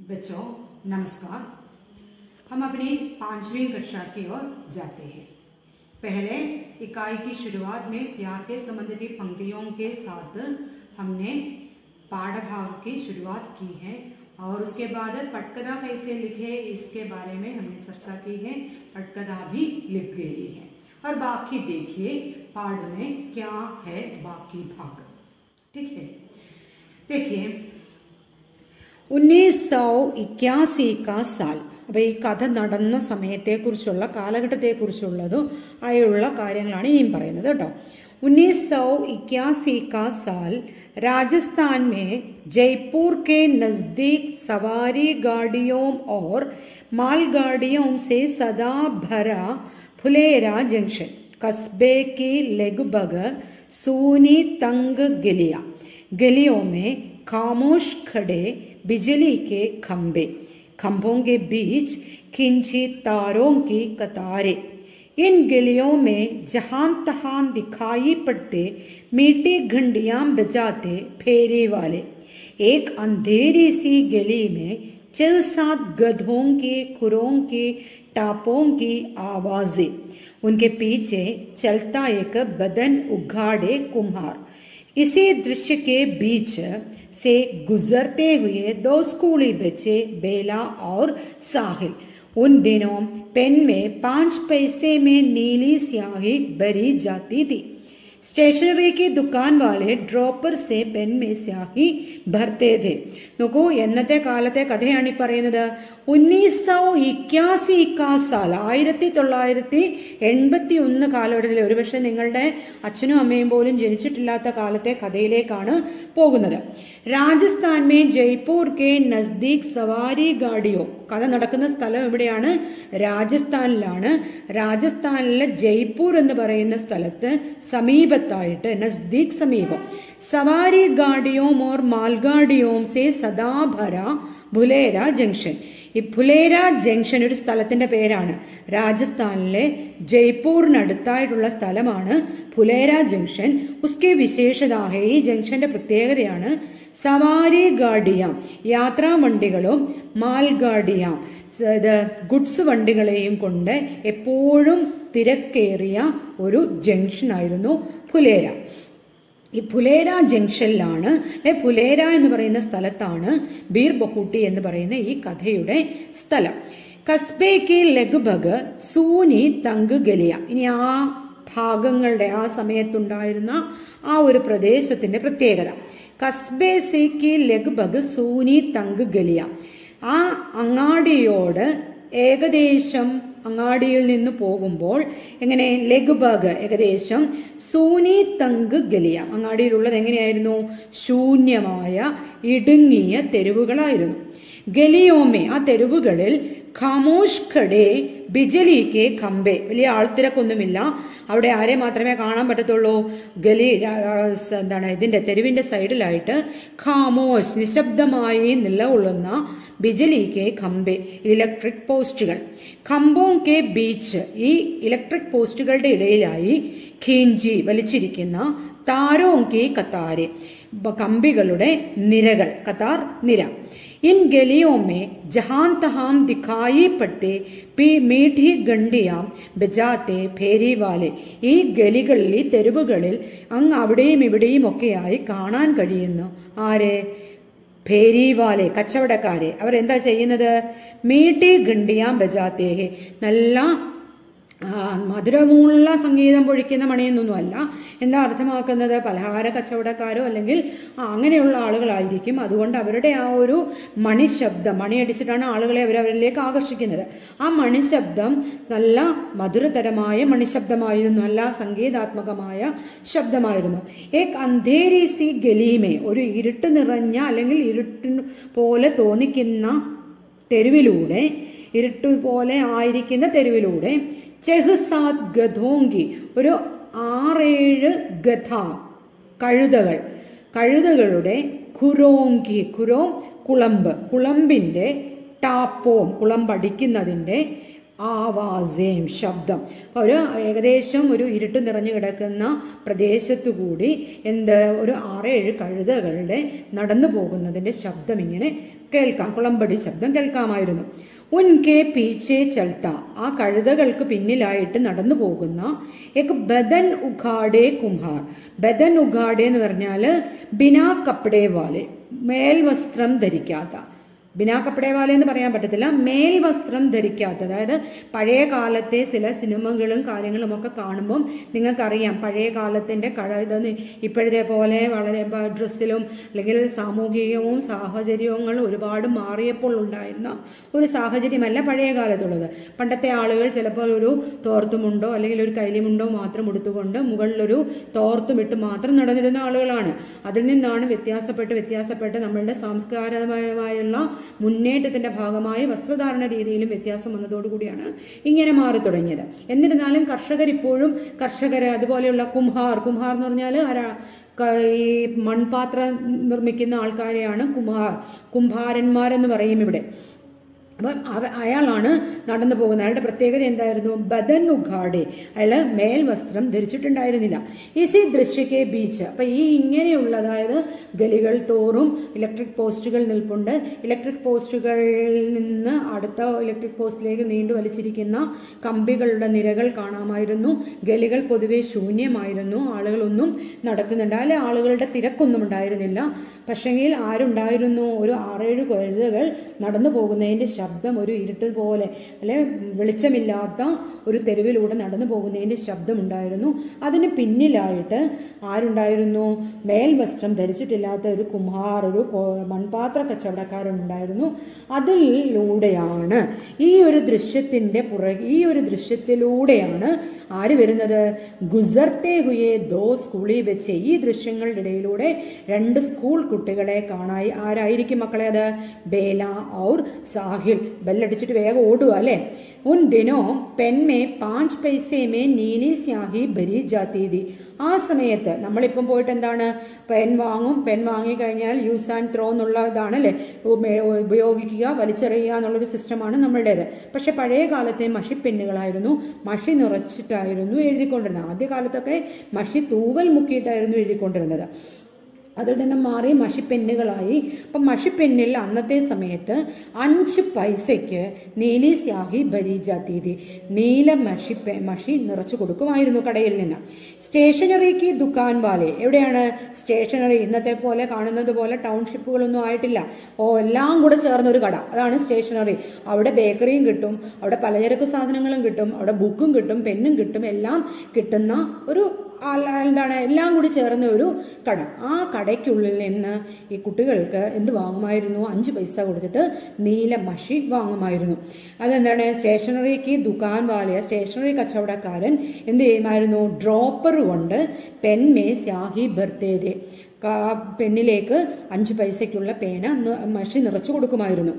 बच्चों नमस्कार हम अपनी पांचवी कक्षा की ओर जाते हैं पहले इकाई की शुरुआत में प्यार के संबंधित पंक्तियों के साथ हमने पाठभाग की शुरुआत की है और उसके बाद पटकथा कैसे लिखे इसके बारे में हमने चर्चा की है पटकथा भी लिख गई है और बाकी देखिए पाठ में क्या है बाकी भाग ठीक है देखिए ഉന്നീസ് സൗ ഇക്യാസി കാ സാൽ അപ്പോൾ ഈ കഥ നടന്ന സമയത്തെക്കുറിച്ചുള്ള കാലഘട്ടത്തെക്കുറിച്ചുള്ളതും ആയുള്ള കാര്യങ്ങളാണ് ഇനിയും പറയുന്നത് കേട്ടോ ഉന്നീസ് സൗ ഇക്യാസി കാ സാൽ राजस्थान में जयपुर के नज़दीक सवारी गाड़ियों और मालगाड़ियों से सदा भरा फुलेरा जंक्शन कस्बे की लगभग सूनी तंग गलियां गलियों में खामोश खड़े बिजली के खंभे खंभों के बीच खिंची तारों की कतारें इन गलियों में जहां तहां दिखाई पड़ते मीठी घंटियां बजाते फेरी वाले एक अंधेरी सी गली में छह सात गधों की खुरों की टापों की आवाजें उनके पीछे चलता एक बदन उघाड़े कुम्हार इसी दृश्य के बीच से गुजरते हुए दो स्कूली बच्चे बेला और साहिल उन दिनों पेन में पांच पैसे में नीली स्याही भरी जाती थी സ്റ്റേഷനറി की दुकान वाले ഡ്രോപ്പർ സെ പെൻ മേ സ്യാഹി ഭർത്തേ थे നോക്കൂ എന്നത്തെ കാലത്തെ കഥയാണ് ഈ പറയുന്നത് ഉന്നീസോ ഇക്യാസി ഇക്കാസാൽ ആയിരത്തി തൊള്ളായിരത്തി എൺപത്തി ഒന്ന് കാലഘട്ടത്തിൽ ഒരുപക്ഷെ നിങ്ങളുടെ അച്ഛനും അമ്മയും പോലും ജനിച്ചിട്ടില്ലാത്ത കാലത്തെ കഥയിലേക്കാണ് പോകുന്നത് രാജസ്ഥാൻ മേ ജയ്പൂർ കെ നസ്ദീക് സവാരി ഗാഡിയോ കഥ നടക്കുന്ന സ്ഥലം എവിടെയാണ് രാജസ്ഥാനിലാണ് രാജസ്ഥാനിലെ ജയ്പൂർ എന്ന് പറയുന്ന സ്ഥലത്ത് സമീപത്തായിട്ട് നസ്ദീക് സമീപം സവാരി ഗാഡിയോം ഓർ മാൽഗാഡിയോം സേ സദാഭര ഭുലേര ജംഗ്ഷൻ ഈ ഭുലേര ജംഗ്ഷൻ ഒരു സ്ഥലത്തിന്റെ പേരാണ് രാജസ്ഥാനിലെ ജയ്പൂരിനടുത്തായിട്ടുള്ള സ്ഥലമാണ് ഫുലേര ജംഗ്ഷൻ ഉസ്കെ വിശേഷതാഹ ഈ ജംഗ്ഷന്റെ പ്രത്യേകതയാണ് സവാരി ഗാഡിയാം യാത്രാ വണ്ടികളും മാൽഗാഡിയാം ഇത് ഗുഡ്സ് വണ്ടികളെയും കൊണ്ട് എപ്പോഴും തിരക്കേറിയ ഒരു ജംഗ്ഷനായിരുന്നു ഫുലേര ഈ ഫുലേര ജംഗ്ഷനിലാണ് അല്ലെ ഫുലേര എന്ന് പറയുന്ന സ്ഥലത്താണ് ബീർ ബഹൂട്ടി എന്ന് പറയുന്ന ഈ കഥയുടെ സ്ഥലം കസ്ബേക്ക് ലഗ്ഭഗ് സൂനി തങ്ക് ഗലിയ ഇനി ആ ഭാഗങ്ങളുടെ ആ സമയത്തുണ്ടായിരുന്ന ആ ഒരു പ്രദേശത്തിന്റെ പ്രത്യേകത കസ്ബേ സേക്ക് ലഗ്ഭഗ് സൂനി തങ്ക് ഗലിയ ആ അങ്ങാടിയോട് ഏകദേശം അങ്ങാടിയിൽ നിന്ന് പോകുമ്പോൾ എങ്ങനെ ലഘുബാഗ് ഏകദേശം സൂനി തങ്ക് ഗലിയ അങ്ങാടിയിലുള്ളത് എങ്ങനെയായിരുന്നു ശൂന്യമായ ഇടുങ്ങിയ തെരുവുകളായിരുന്നു ഗലിയോമെ ആ തെരുവുകളിൽ ഖമോഷ് ഖഡേ ബിജലിക്ക് ഖമ്പെ വലിയ ആൾത്തിരക്കൊന്നുമില്ല അവിടെ ആരെ മാത്രമേ കാണാൻ പറ്റത്തുള്ളൂ ഗലി എന്താണ് ഇതിന്റെ തെരുവിന്റെ സൈഡിലായിട്ട് ഖാമോഷ് നിശബ്ദമായി നിലകൊള്ളുന്ന ബിജലിക്ക് ഖമ്പെ ഇലക്ട്രിക് പോസ്റ്റുകൾ ഖംബോം കെ ബീച്ച് ഈ ഇലക്ട്രിക് പോസ്റ്റുകളുടെ ഇടയിലായി ഖീഞ്ചി വലിച്ചിരിക്കുന്ന താരോം കെ കത്താരെ കമ്പികളുടെ നിരകൾ കത്താർ നിര इन गलियों में जहां तहां दिखाई पड़ते പി മീഠി ഗണ്ടിയാം ബജാത്തെ ഫേരി വാലെ ഈ ഗലികളിൽ ഈ തെരുവുകളിൽ അങ്ങ് അവിടെയും ഇവിടെയും ഒക്കെയായി കാണാൻ കഴിയുന്നു ആരെ ഫേരിവാലെ കച്ചവടക്കാരെ അവർ എന്താ ചെയ്യുന്നത് മീട്ടി ഗണ്ടിയാം ബജാത്തേഹെ നല്ല മധുരമുള്ള സംഗീതം പൊഴിക്കുന്ന മണിയെന്നൊന്നുമല്ല എന്താ അർത്ഥമാക്കുന്നത് പലഹാര കച്ചവടക്കാരോ അല്ലെങ്കിൽ അങ്ങനെയുള്ള ആളുകളായിരിക്കും അതുകൊണ്ട് അവരുടെ ആ ഒരു മണിശബ്ദം മണിയടിച്ചിട്ടാണ് ആളുകളെ അവർ അവരിലേക്ക് ആകർഷിക്കുന്നത് ആ മണിശബ്ദം നല്ല മധുരതരമായ മണിശബ്ദമായിരുന്നു നല്ല സംഗീതാത്മകമായ ശബ്ദമായിരുന്നു ഏക് അന്ധേരി സി ഗലീമെ ഒരു ഇരുട്ട് നിറഞ്ഞ അല്ലെങ്കിൽ ഇരുട്ട് പോലെ തോന്നിക്കുന്ന തെരുവിലൂടെ ഇരുട്ട് പോലെ ആയിരിക്കുന്ന തെരുവിലൂടെ ചെഹ്സാദ് ഗധോങ്കി ഒരു ആറേഴ് ഗധ കഴുതകൾ കഴുതകളുടെ ഖുരോങ്കി ഖുരോം കുളമ്പ് കുളമ്പിന്റെ ടാപ്പോം കുളമ്പടിക്കുന്നതിന്റെ ആവാസേം ശബ്ദം ഒരു ഏകദേശം ഒരു ഇരുട്ട് നിറഞ്ഞു കിടക്കുന്ന പ്രദേശത്തു കൂടി എന്ത് ഒരു ആറേഴ് കഴുതകളുടെ നടന്നു പോകുന്നതിന്റെ ശബ്ദം ഇങ്ങനെ കേൾക്കാം കുളമ്പടി ശബ്ദം കേൾക്കാമായിരുന്നു ഉൻകെ പീച്ചെ ചൽത്ത ആ കഴുതകൾക്ക് പിന്നിലായിട്ട് നടന്നു പോകുന്ന എക് ബദൻ ഉഘാടെ കുംഹാർ ബദൻ ഉഘാടെ എന്ന് പറഞ്ഞാല് ബിനാ കപ്പടേ വാലെ മേൽവസ്ത്രം ധരിക്കാത്ത ബിനാ കപ്പടേ വാലെ എന്ന് പറയാൻ പറ്റത്തില്ല മേൽവസ്ത്രം ധരിക്കാത്ത അതായത് പഴയ കാലത്തെ ചില സിനിമകളും കാര്യങ്ങളും ഒക്കെ കാണുമ്പം നിങ്ങൾക്കറിയാം പഴയ കാലത്തിന്റെ കഴ ഇതൊന്നും ഇപ്പോഴത്തെ പോലെ വളരെ ബ- ഡ്രസ്സിലും അല്ലെങ്കിൽ സാമൂഹികവും സാഹചര്യങ്ങളും ഒരുപാട് മാറിയപ്പോൾ ഉണ്ടായിരുന്ന ഒരു സാഹചര്യമല്ല പഴയ കാലത്തുള്ളത് പണ്ടത്തെ ആളുകൾ ചിലപ്പോൾ ഒരു തോർത്തുമുണ്ടോ അല്ലെങ്കിൽ ഒരു കൈലിമുണ്ടോ മാത്രം ഉടുത്തുകൊണ്ട് മുകളിലൊരു തോർത്തുമിട്ട് മാത്രം നടന്നിരുന്ന ആളുകളാണ് അതിൽ നിന്നാണ് വ്യത്യാസപ്പെട്ട് വ്യത്യാസപ്പെട്ട് നമ്മളുടെ സാംസ്കാരികമായുള്ള മുന്നേറ്റത്തിന്റെ ഭാഗമായി വസ്ത്രധാരണ രീതിയിലും വ്യത്യാസം വന്നതോടുകൂടിയാണ് ഇങ്ങനെ മാറി തുടങ്ങിയത് എന്നിരുന്നാലും കർഷകർ ഇപ്പോഴും കർഷകർ അതുപോലെയുള്ള കുംഹാർ കുംഹാർ എന്ന് പറഞ്ഞാൽ ആരാ ക- ഈ മൺപാത്രം നിർമ്മിക്കുന്ന ആൾക്കാരെയാണ് കുംഹാർ കുംഭാരന്മാരെന്ന് പറയും ഇവിടെ അപ്പം അവ അയാളാണ് നടന്നു പോകുന്നത് അയാളുടെ പ്രത്യേകത എന്തായിരുന്നു ബദൻ ഉഘാടെ അയാൾ മേൽവസ്ത്രം ധരിച്ചിട്ടുണ്ടായിരുന്നില്ല ഇസി ദൃശ്യക്കെ ബീച്ച് അപ്പൊ ഈ ഇങ്ങനെയുള്ള അതായത് ഗലികൾ തോറും ഇലക്ട്രിക് പോസ്റ്റുകൾ നിൽപ്പുണ്ട് ഇലക്ട്രിക് പോസ്റ്റുകളിൽ നിന്ന് അടുത്ത ഇലക്ട്രിക് പോസ്റ്റിലേക്ക് നീണ്ടു വലിച്ചിരിക്കുന്ന കമ്പികളുടെ നിരകൾ കാണാമായിരുന്നു ഗലികൾ പൊതുവെ ശൂന്യമായിരുന്നു ആളുകളൊന്നും നടക്കുന്നുണ്ട് അല്ലെ ആളുകളുടെ തിരക്കൊന്നും ഉണ്ടായിരുന്നില്ല പക്ഷെങ്കിൽ ആരുണ്ടായിരുന്നു ഒരു ആറേഴ് കഴുതകൾ നടന്നു പോകുന്നതിന്റെ ശബ്ദം ഒരു ഇരുട്ട് പോലെ അല്ലെ വെളിച്ചമില്ലാത്ത ഒരു തെരുവിലൂടെ നടന്നു പോകുന്നതിന്റെ ശബ്ദം ഉണ്ടായിരുന്നു അതിന് പിന്നിലായിട്ട് ആരുണ്ടായിരുന്നു മേൽവസ്ത്രം ധരിച്ചിട്ടില്ലാത്ത ഒരു കുമാർ ഒരു കോ- മൺപാത്ര കച്ചവടക്കാരുണ്ടായിരുന്നു അതിലൂടെയാണ് ഈ ഒരു ദൃശ്യത്തിന്റെ പുറകെ ഈ ഒരു ദൃശ്യത്തിലൂടെയാണ് ആര് വരുന്നത് ഗുസർത്തെ ഹുയെ ദോ സ്കൂളിൽ വെച്ച് ഈ ദൃശ്യങ്ങളുടെ ഇടയിലൂടെ രണ്ട് സ്കൂൾ കുട്ടികളെ കാണായി ആരായിരിക്കും മക്കളെ അത് ബേല ഔർ സാഹിൽ ബെല്ലടിച്ചിട്ട് വേഗം ഓടുക അല്ലേ ഉൻ ദിനോ പെൻമേ പാഞ്ച് പൈസേമേ നീലി സ്യാഹി ഭരി ജാത്തി തി ആ സമയത്ത് നമ്മളിപ്പം പോയിട്ട് എന്താണ് പെൻ വാങ്ങും പെൻ വാങ്ങിക്കഴിഞ്ഞാൽ യൂസ് ആൻഡ് ത്രോ എന്നുള്ള ഇതാണ് അല്ലേ ഉപ- ഉപയോഗിക്കുക വലിച്ചെറിയുക എന്നുള്ളൊരു സിസ്റ്റമാണ് നമ്മളുടേത് പക്ഷെ പഴയ കാലത്തെ മഷി പെന്നുകളായിരുന്നു മഷി നിറച്ചിട്ടായിരുന്നു എഴുതിക്കൊണ്ടിരുന്നത് ആദ്യ കാലത്തൊക്കെ മഷി തൂവൽ മുക്കിയിട്ടായിരുന്നു എഴുതിക്കൊണ്ടിരുന്നത് അതിൽ നിന്ന് മാറി മഷിപ്പെന്നുകളായി അപ്പം മഷിപ്പെന്നിൽ അന്നത്തെ സമയത്ത് അഞ്ച് പൈസയ്ക്ക് നീലി സ്യാഹി ഭരി ജാത്തീതി നീല മഷി പെ- മഷി നിറച്ചു കൊടുക്കുമായിരുന്നു കടയിൽ നിന്ന് സ്റ്റേഷനറിക്ക് ദുക്കാൻ വാലെ എവിടെയാണ് സ്റ്റേഷനറി ഇന്നത്തെ പോലെ കാണുന്നത് പോലെ ടൗൺഷിപ്പുകളൊന്നും ആയിട്ടില്ല ഓ എല്ലാം കൂടെ ചേർന്ന ഒരു കട അതാണ് സ്റ്റേഷനറി അവിടെ ബേക്കറിയും കിട്ടും അവിടെ പലചരക്ക് സാധനങ്ങളും കിട്ടും അവിടെ ബുക്കും കിട്ടും പെന്നും കിട്ടും എല്ലാം കിട്ടുന്ന ഒരു അല്ല- എന്താണ് എല്ലാം കൂടി ചേർന്ന ഒരു കട ആ കടയ്ക്കുള്ളിൽ നിന്ന് ഈ കുട്ടികൾക്ക് എന്ത് വാങ്ങുമായിരുന്നു അഞ്ച് പൈസ കൊടുത്തിട്ട് നീല മഷി വാങ്ങുമായിരുന്നു അതെന്താണ് സ്റ്റേഷനറിക്ക് ദുക്കാൻ വാലിയ സ്റ്റേഷനറി കച്ചവടക്കാരൻ എന്ത് ചെയ്യുമായിരുന്നു ഡ്രോപ്പർ കൊണ്ട് പെൻമേ സ്യാഹി ബർത്തേതെ പെന്നിലേക്ക് അഞ്ച് പൈസയ്ക്കുള്ള പേന നി- മഷി നിറച്ചു കൊടുക്കുമായിരുന്നു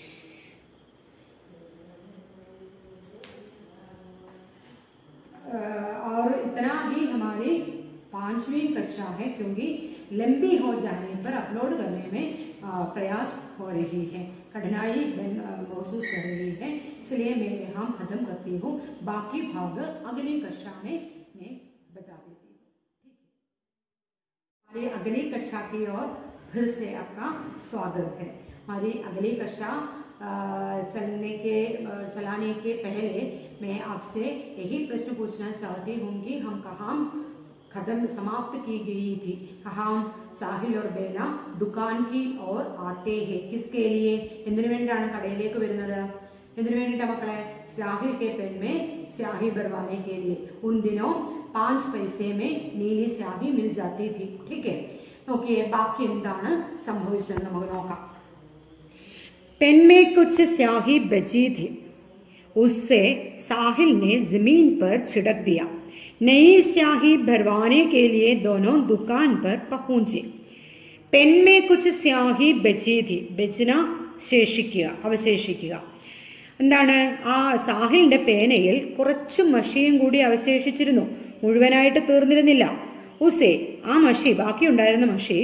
और इतना ही हमारी पांचवी कक्षा है क्योंकि लंबी हो जाने पर अपलोड करने में आ, प्रयास हो रही है कठिनाई बन- आ, महसूस कर रही है इसलिए मैं यहाँ खत्म करती हूँ बाकी भाग अगली कक्षा में मैं बता देती हूँ हमारी अगली कक्षा की ओर फिर से आपका स्वागत है हमारी अगली कक्षा अ, चलने के अ, चलाने के पहले मैं आपसे यही प्रश्न पूछना चाहती हूँ कि हम कहाँ खत्म समाप्त की गई थी कहाँ സാഹിൽ और ബേല ദുക്കാൻ की ओर आते हैं किसके लिए എന്തിനു വേണ്ടിയാണ് കടയിലേക്ക് വരുന്നത് എന്തിനു വേണ്ടിയിട്ടാ മക്കളെ സാഹിൽ के पेन में स्याही भरवाने के लिए उन दिनों पांच पैसे में നീലി സ്യാഹി മിൽ ജാത്തി थी ठीक है നോക്കിയേ ബാക്കി എന്താണ് സംഭവിച്ചത് നമുക്ക് നോക്കാം पेन में कुछ स्याही बची थी उससे साहिल ने जमीन पर छिड़क दिया नई स्याही भरवाने के लिए दोनों दुकान पर पहुंचे पेन में कुछ स्याही बची थी ബെച്ചിന ശേഷിക്കുക അവശേഷിക്കുക എന്താണ് ആ സാഹിലിന്റെ പേനയിൽ കുറച്ച് മഷിയും കൂടി അവശേഷിച്ചിരുന്നു മുഴുവനായിട്ട് തീർന്നിരുന്നില്ല ഉസേ ആ മഷി ബാക്കിയുണ്ടായിരുന്ന മഷി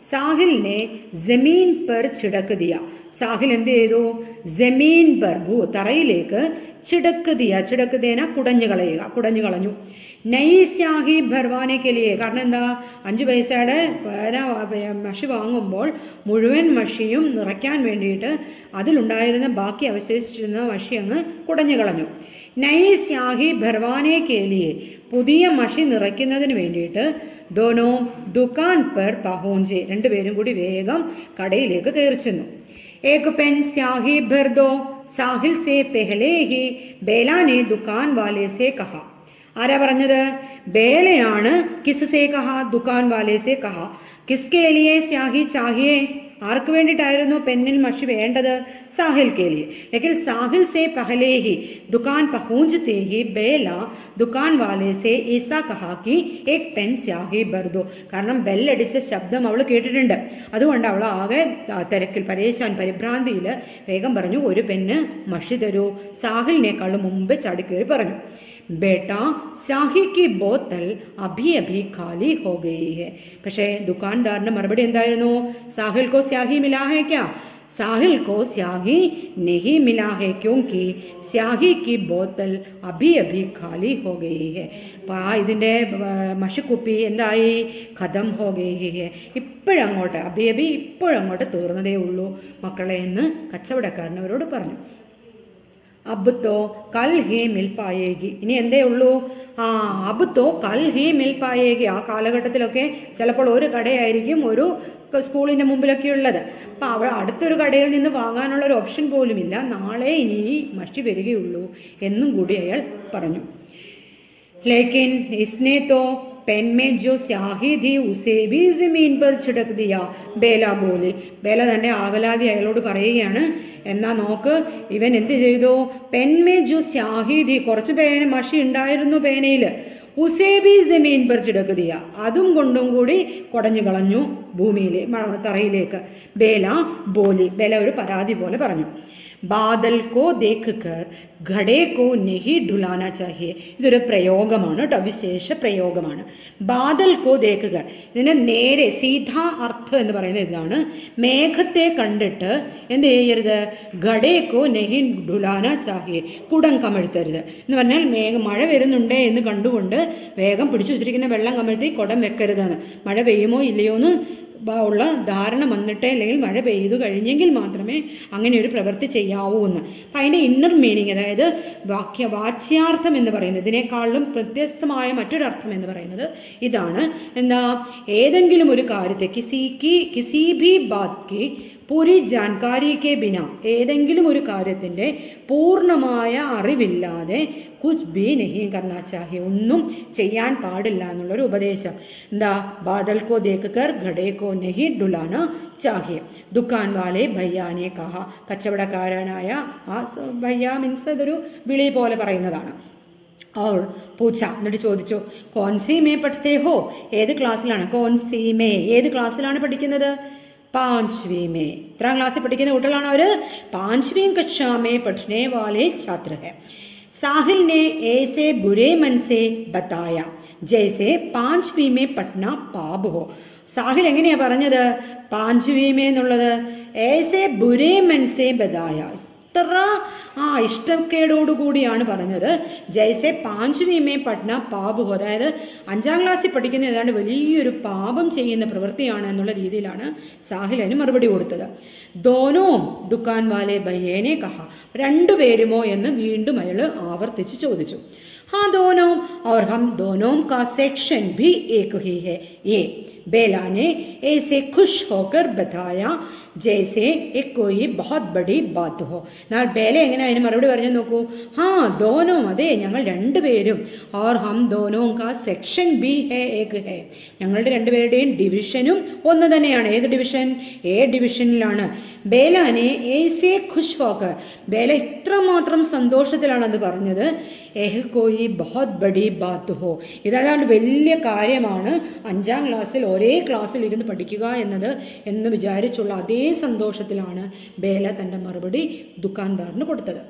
സാഹിലിനെ ജമീൻ പർ ചിടക്ക് ദിയ സാഹിൽ എന്ത് ചെയ്തു ജമീൻ പർ ഭൂ തറയിലേക്ക് ചിടക്ക് ദിയ ചിടക്ക് ദേന കുടഞ്ഞു കളയുക കുടഞ്ഞു കളഞ്ഞു നൈ സ്യാഹി ഭർവാനെ കെലിയെ കാരണം എന്താ അഞ്ച് പൈസയുടെ പേന മഷി വാങ്ങുമ്പോൾ മുഴുവൻ മഷിയും നിറയ്ക്കാൻ വേണ്ടിയിട്ട് അതിലുണ്ടായിരുന്ന ബാക്കി അവശേഷിച്ചിരുന്ന മഷി അങ്ങ് കുടഞ്ഞു കളഞ്ഞു നൈ സ്യാഹി ഭർവാനെ കേലിയെ പുതിയ മഷി നിറയ്ക്കുന്നതിന് വേണ്ടിയിട്ട് ദോനോ ദുക്കാൻ പർ പഹോഞ്ചെ രണ്ടുപേരും കൂടി വേഗം കടയിലേക്ക് കയറി ചെന്നു ഏക് പെൻ സ്യാഹി ഭർ ദോ സാഹിൽ സേ പെഹ്ലേ ഹി ബേലാനെ ദുക്കാൻ വാലെ സേ കഹാ ആരാ പറഞ്ഞത് ബേലയാണ് കിസ് സേ കഹ ദുക്കാൻ വാലെ സേ കഹ കിസ്കെ ലിയെ സ്യാഹി ചാഹിയെ ആർക്ക് വേണ്ടിയിട്ടായിരുന്നു പെന്നിൽ മഷി വേണ്ടത് സാഹിൽ के लिए लेकिन साहिल से पहले ही दुकान पहुंचते ही बेला दुकान वाले से ऐसा कहा कि एक പെൻ സ്യാഹി ബർദോ കാരണം ബെല്ലടിച്ച ശബ്ദം അവൾ കേട്ടിട്ടുണ്ട് അതുകൊണ്ട് അവൾ ആകെ തിരക്കിൽ പരേശാൻ പരിഭ്രാന്തിയിൽ വേഗം പറഞ്ഞു ഒരു പെണ്ണ് മഷി തരൂ സാഹിലിനേക്കാളും മുമ്പ് ചാടിക്കേറി പറഞ്ഞു बेटा സ്യാഹി की ബോത്തൽ അഭി അഭി ഖാലി ഹോ ഗയി ഹെ പക്ഷേ ദുക്കാൻദാറിന്റെ മറുപടി എന്തായിരുന്നു സാഹിൽ കോ സ്യാഹി മിലാ ഹെ ക്യാ സാഹിൽ കോ സ്യാഹി नहीं मिला है क्योंकि സ്യാഹി की ബോത്തൽ അഭി അഭി ഖാലി ഹോ ഗയി ഹെ അപ്പൊ ആ ഇതിന്റെ ആ, മഷിക്കുപ്പി എന്തായി ഖതം ഹോ ഗയി ഹെ ഇപ്പോഴങ്ങോട്ട് അഭി അഭി ഇപ്പോഴങ്ങോട്ട് തീർന്നതേ ഉള്ളൂ മക്കളെ എന്ന് കച്ചവടക്കാരനവരോട് പറഞ്ഞു അബ് തോ കൽ ഹി മിൽ പായേഗി ഇനി എന്തേ ഉള്ളൂ ആ അബ് തോ കൽ ഹി മിൽ പായേഗി ആ കാലഘട്ടത്തിലൊക്കെ ചിലപ്പോൾ ഒരു കടയായിരിക്കും ഒരു ക- സ്കൂളിന്റെ മുമ്പിലൊക്കെ ഉള്ളത് അപ്പൊ അവിടെ അടുത്തൊരു കടയിൽ നിന്ന് വാങ്ങാനുള്ള ഒരു ഓപ്ഷൻ പോലുമില്ല നാളെ ഇനി ഈ മഷി വരികയുള്ളൂ എന്നും കൂടി അയാൾ പറഞ്ഞു लेकिन इसने तो पेन में जो स्याही थी उसे भी जमीन पर छिड़क दिया ബേല ബോലി ബേല തന്റെ ആവലാതി അയാളോട് പറയുകയാണ് എന്നാ നോക്ക് ഇവൻ എന്ത് ചെയ്തു പെൻമേ ജോ സ്യാഹി തി കുറച്ച് പേന മഷി ഉണ്ടായിരുന്നു പേനയില് ഉസേ ബി ജമീൻ പർ ചിടക്ക് ദിയ അതും കൊണ്ടും കൂടി കുടഞ്ഞു കളഞ്ഞു ഭൂമിയിലെ മ- തറയിലേക്ക് ബേല ബോലി ബേല ഒരു പരാതി പോലെ പറഞ്ഞു ബാദൽ കോ ദേഖ് കർ ഘടേ കോ നെഹി ഡുലാന ചാഹിയെ ഇതൊരു പ്രയോഗമാണ് കേട്ടോ വിശേഷ പ്രയോഗമാണ് ബാദൽ കോ ദേഖ് കർ ഇതിന് നേരെ സീധാ അർത്ഥം എന്ന് പറയുന്നത് ഇതാണ് മേഘത്തെ കണ്ടിട്ട് എന്ത് ചെയ്യരുത് ഘടേ കോ നെഹി ഡുലാന ചാഹിയെ കുടം കമഴ്ത്തരുത് എന്ന് പറഞ്ഞാൽ മേഘം മഴ വരുന്നുണ്ടേ എന്ന് കണ്ടുകൊണ്ട് വേഗം പിടിച്ചു വെച്ചിരിക്കുന്ന വെള്ളം കമഴ്ത്തി കുടം വെക്കരുതെന്ന് മഴ പെയ്യുമോ ഇല്ലയോ എന്ന് ബ- ഉള്ള ധാരണ വന്നിട്ടേ അല്ലെങ്കിൽ മഴ പെയ്തു കഴിഞ്ഞെങ്കിൽ മാത്രമേ അങ്ങനെ ഒരു പ്രവൃത്തി ചെയ്യാവൂ എന്ന് അപ്പം അതിൻ്റെ ഇന്നർ മീനിങ് അതായത് വാക്യ വാച്യാർത്ഥം എന്ന് പറയുന്നത് ഇതിനേക്കാളും വ്യത്യസ്തമായ മറ്റൊരു അർത്ഥം എന്ന് പറയുന്നത് ഇതാണ് എന്താ ഏതെങ്കിലും ഒരു കാര്യത്തെ കിസി കി കിസി ഭി ബാത് കി പൂരി ജാൻകാരി കെ ബിന ഏതെങ്കിലും ഒരു കാര്യത്തിന്റെ പൂർണ്ണമായ അറിവില്ലാതെ കുച്ച് ബി നഹീം കർണാ ചാഹിയെ ഒന്നും ചെയ്യാൻ പാടില്ല എന്നുള്ളൊരു ഉപദേശം എന്താ ബാദൽ കോ ദേക്ക് കർ ഘടേ കോ നഹി ഡുലാന ചാഹിയെ ദുക്കാൻ വാലെ ഭയ്യാനെ കഹ കച്ചവടക്കാരനായ ആ സ- ഭയ്യ മീൻസ് അതൊരു വിളി പോലെ പറയുന്നതാണ് और പൂച്ച എന്നിട്ട് ചോദിച്ചു കോൺസി മേ പഠിത്തേ ഹോ ഏത് ക്ലാസ്സിലാണ് കോൺസി മേ ഏത് ക്ലാസ്സിലാണ് പഠിക്കുന്നത് പാഞ്ച്വി മേ എത്രാം ക്ലാസ്സിൽ പഠിക്കുന്ന കുട്ടികളാണ് അവര് പാഞ്ച്വീം കക്ഷാ മേ പഠിച്ചേ വാലെ ഛാത്ര ഹെ साहिल ने ऐसे बुरे मन से बताया जैसे പാഞ്ച്വി മേ പട്ന പാപ് ഹോ സാഹിൽ എങ്ങനെയാ പറഞ്ഞത് പാഞ്ച്വി മേ എന്നുള്ളത് ഏസെ ബുരേ മൻസേ ബതായ ഇത്ര ആ ഇഷ്ടക്കേടോടു കൂടിയാണ് പറഞ്ഞത് ജയ്സെ പാഞ്ച്വീമേ പഠന പാപു അതായത് അഞ്ചാം ക്ലാസ്സിൽ പഠിക്കുന്ന ഏതാണ്ട് വലിയൊരു പാപം ചെയ്യുന്ന പ്രവൃത്തിയാണ് എന്നുള്ള രീതിയിലാണ് സാഹിലിന് മറുപടി കൊടുത്തത് ദോനോ ദുക്കാൻ വാലെ ബയ്യേനെ കഹ രണ്ടുപേരുമോ എന്ന് വീണ്ടും അയാൾ ആവർത്തിച്ച് ചോദിച്ചു हाँ दोनों और हम दोनों का सेक्शन भी एक ही है ये बेला ने ऐसे खुश होकर बताया जैसे एक कोई बहुत बड़ी बात हो എന്നാൽ ബേല എങ്ങനെ അതിന് മറുപടി പറഞ്ഞു നോക്കൂ ഹാ ദോനോ അതെ ഞങ്ങൾ രണ്ടുപേരും ഓർ ഹം ദോനോ കാ സെക്ഷൻ ബി ഹേ ഏക് ഹേ ഞങ്ങളുടെ രണ്ടുപേരുടെയും ഡിവിഷനും ഒന്ന് തന്നെയാണ് ഏത് ഡിവിഷൻ എ ഡിവിഷനിലാണ് ബേലാനെ ഏസെ ഖുഷ് ഹോക്കർ ബേല ഇത്രമാത്രം സന്തോഷത്തിലാണ് അത് പറഞ്ഞത് ഏഹ് കോയി ബഹത് ബഡി ബാത്ത് ഹോ ഇതല്ലാണ്ട് വലിയ കാര്യമാണ് അഞ്ചാം ക്ലാസ്സിൽ ഒരേ ക്ലാസ്സിൽ ഇരുന്ന് പഠിക്കുക എന്നത് എന്ന് വിചാരിച്ചുള്ള അതേ സന്തോഷത്തിലാണ് ബേല തൻ്റെ മറുപടി ദുക്കാൻദാറിന് കൊടുത്തത്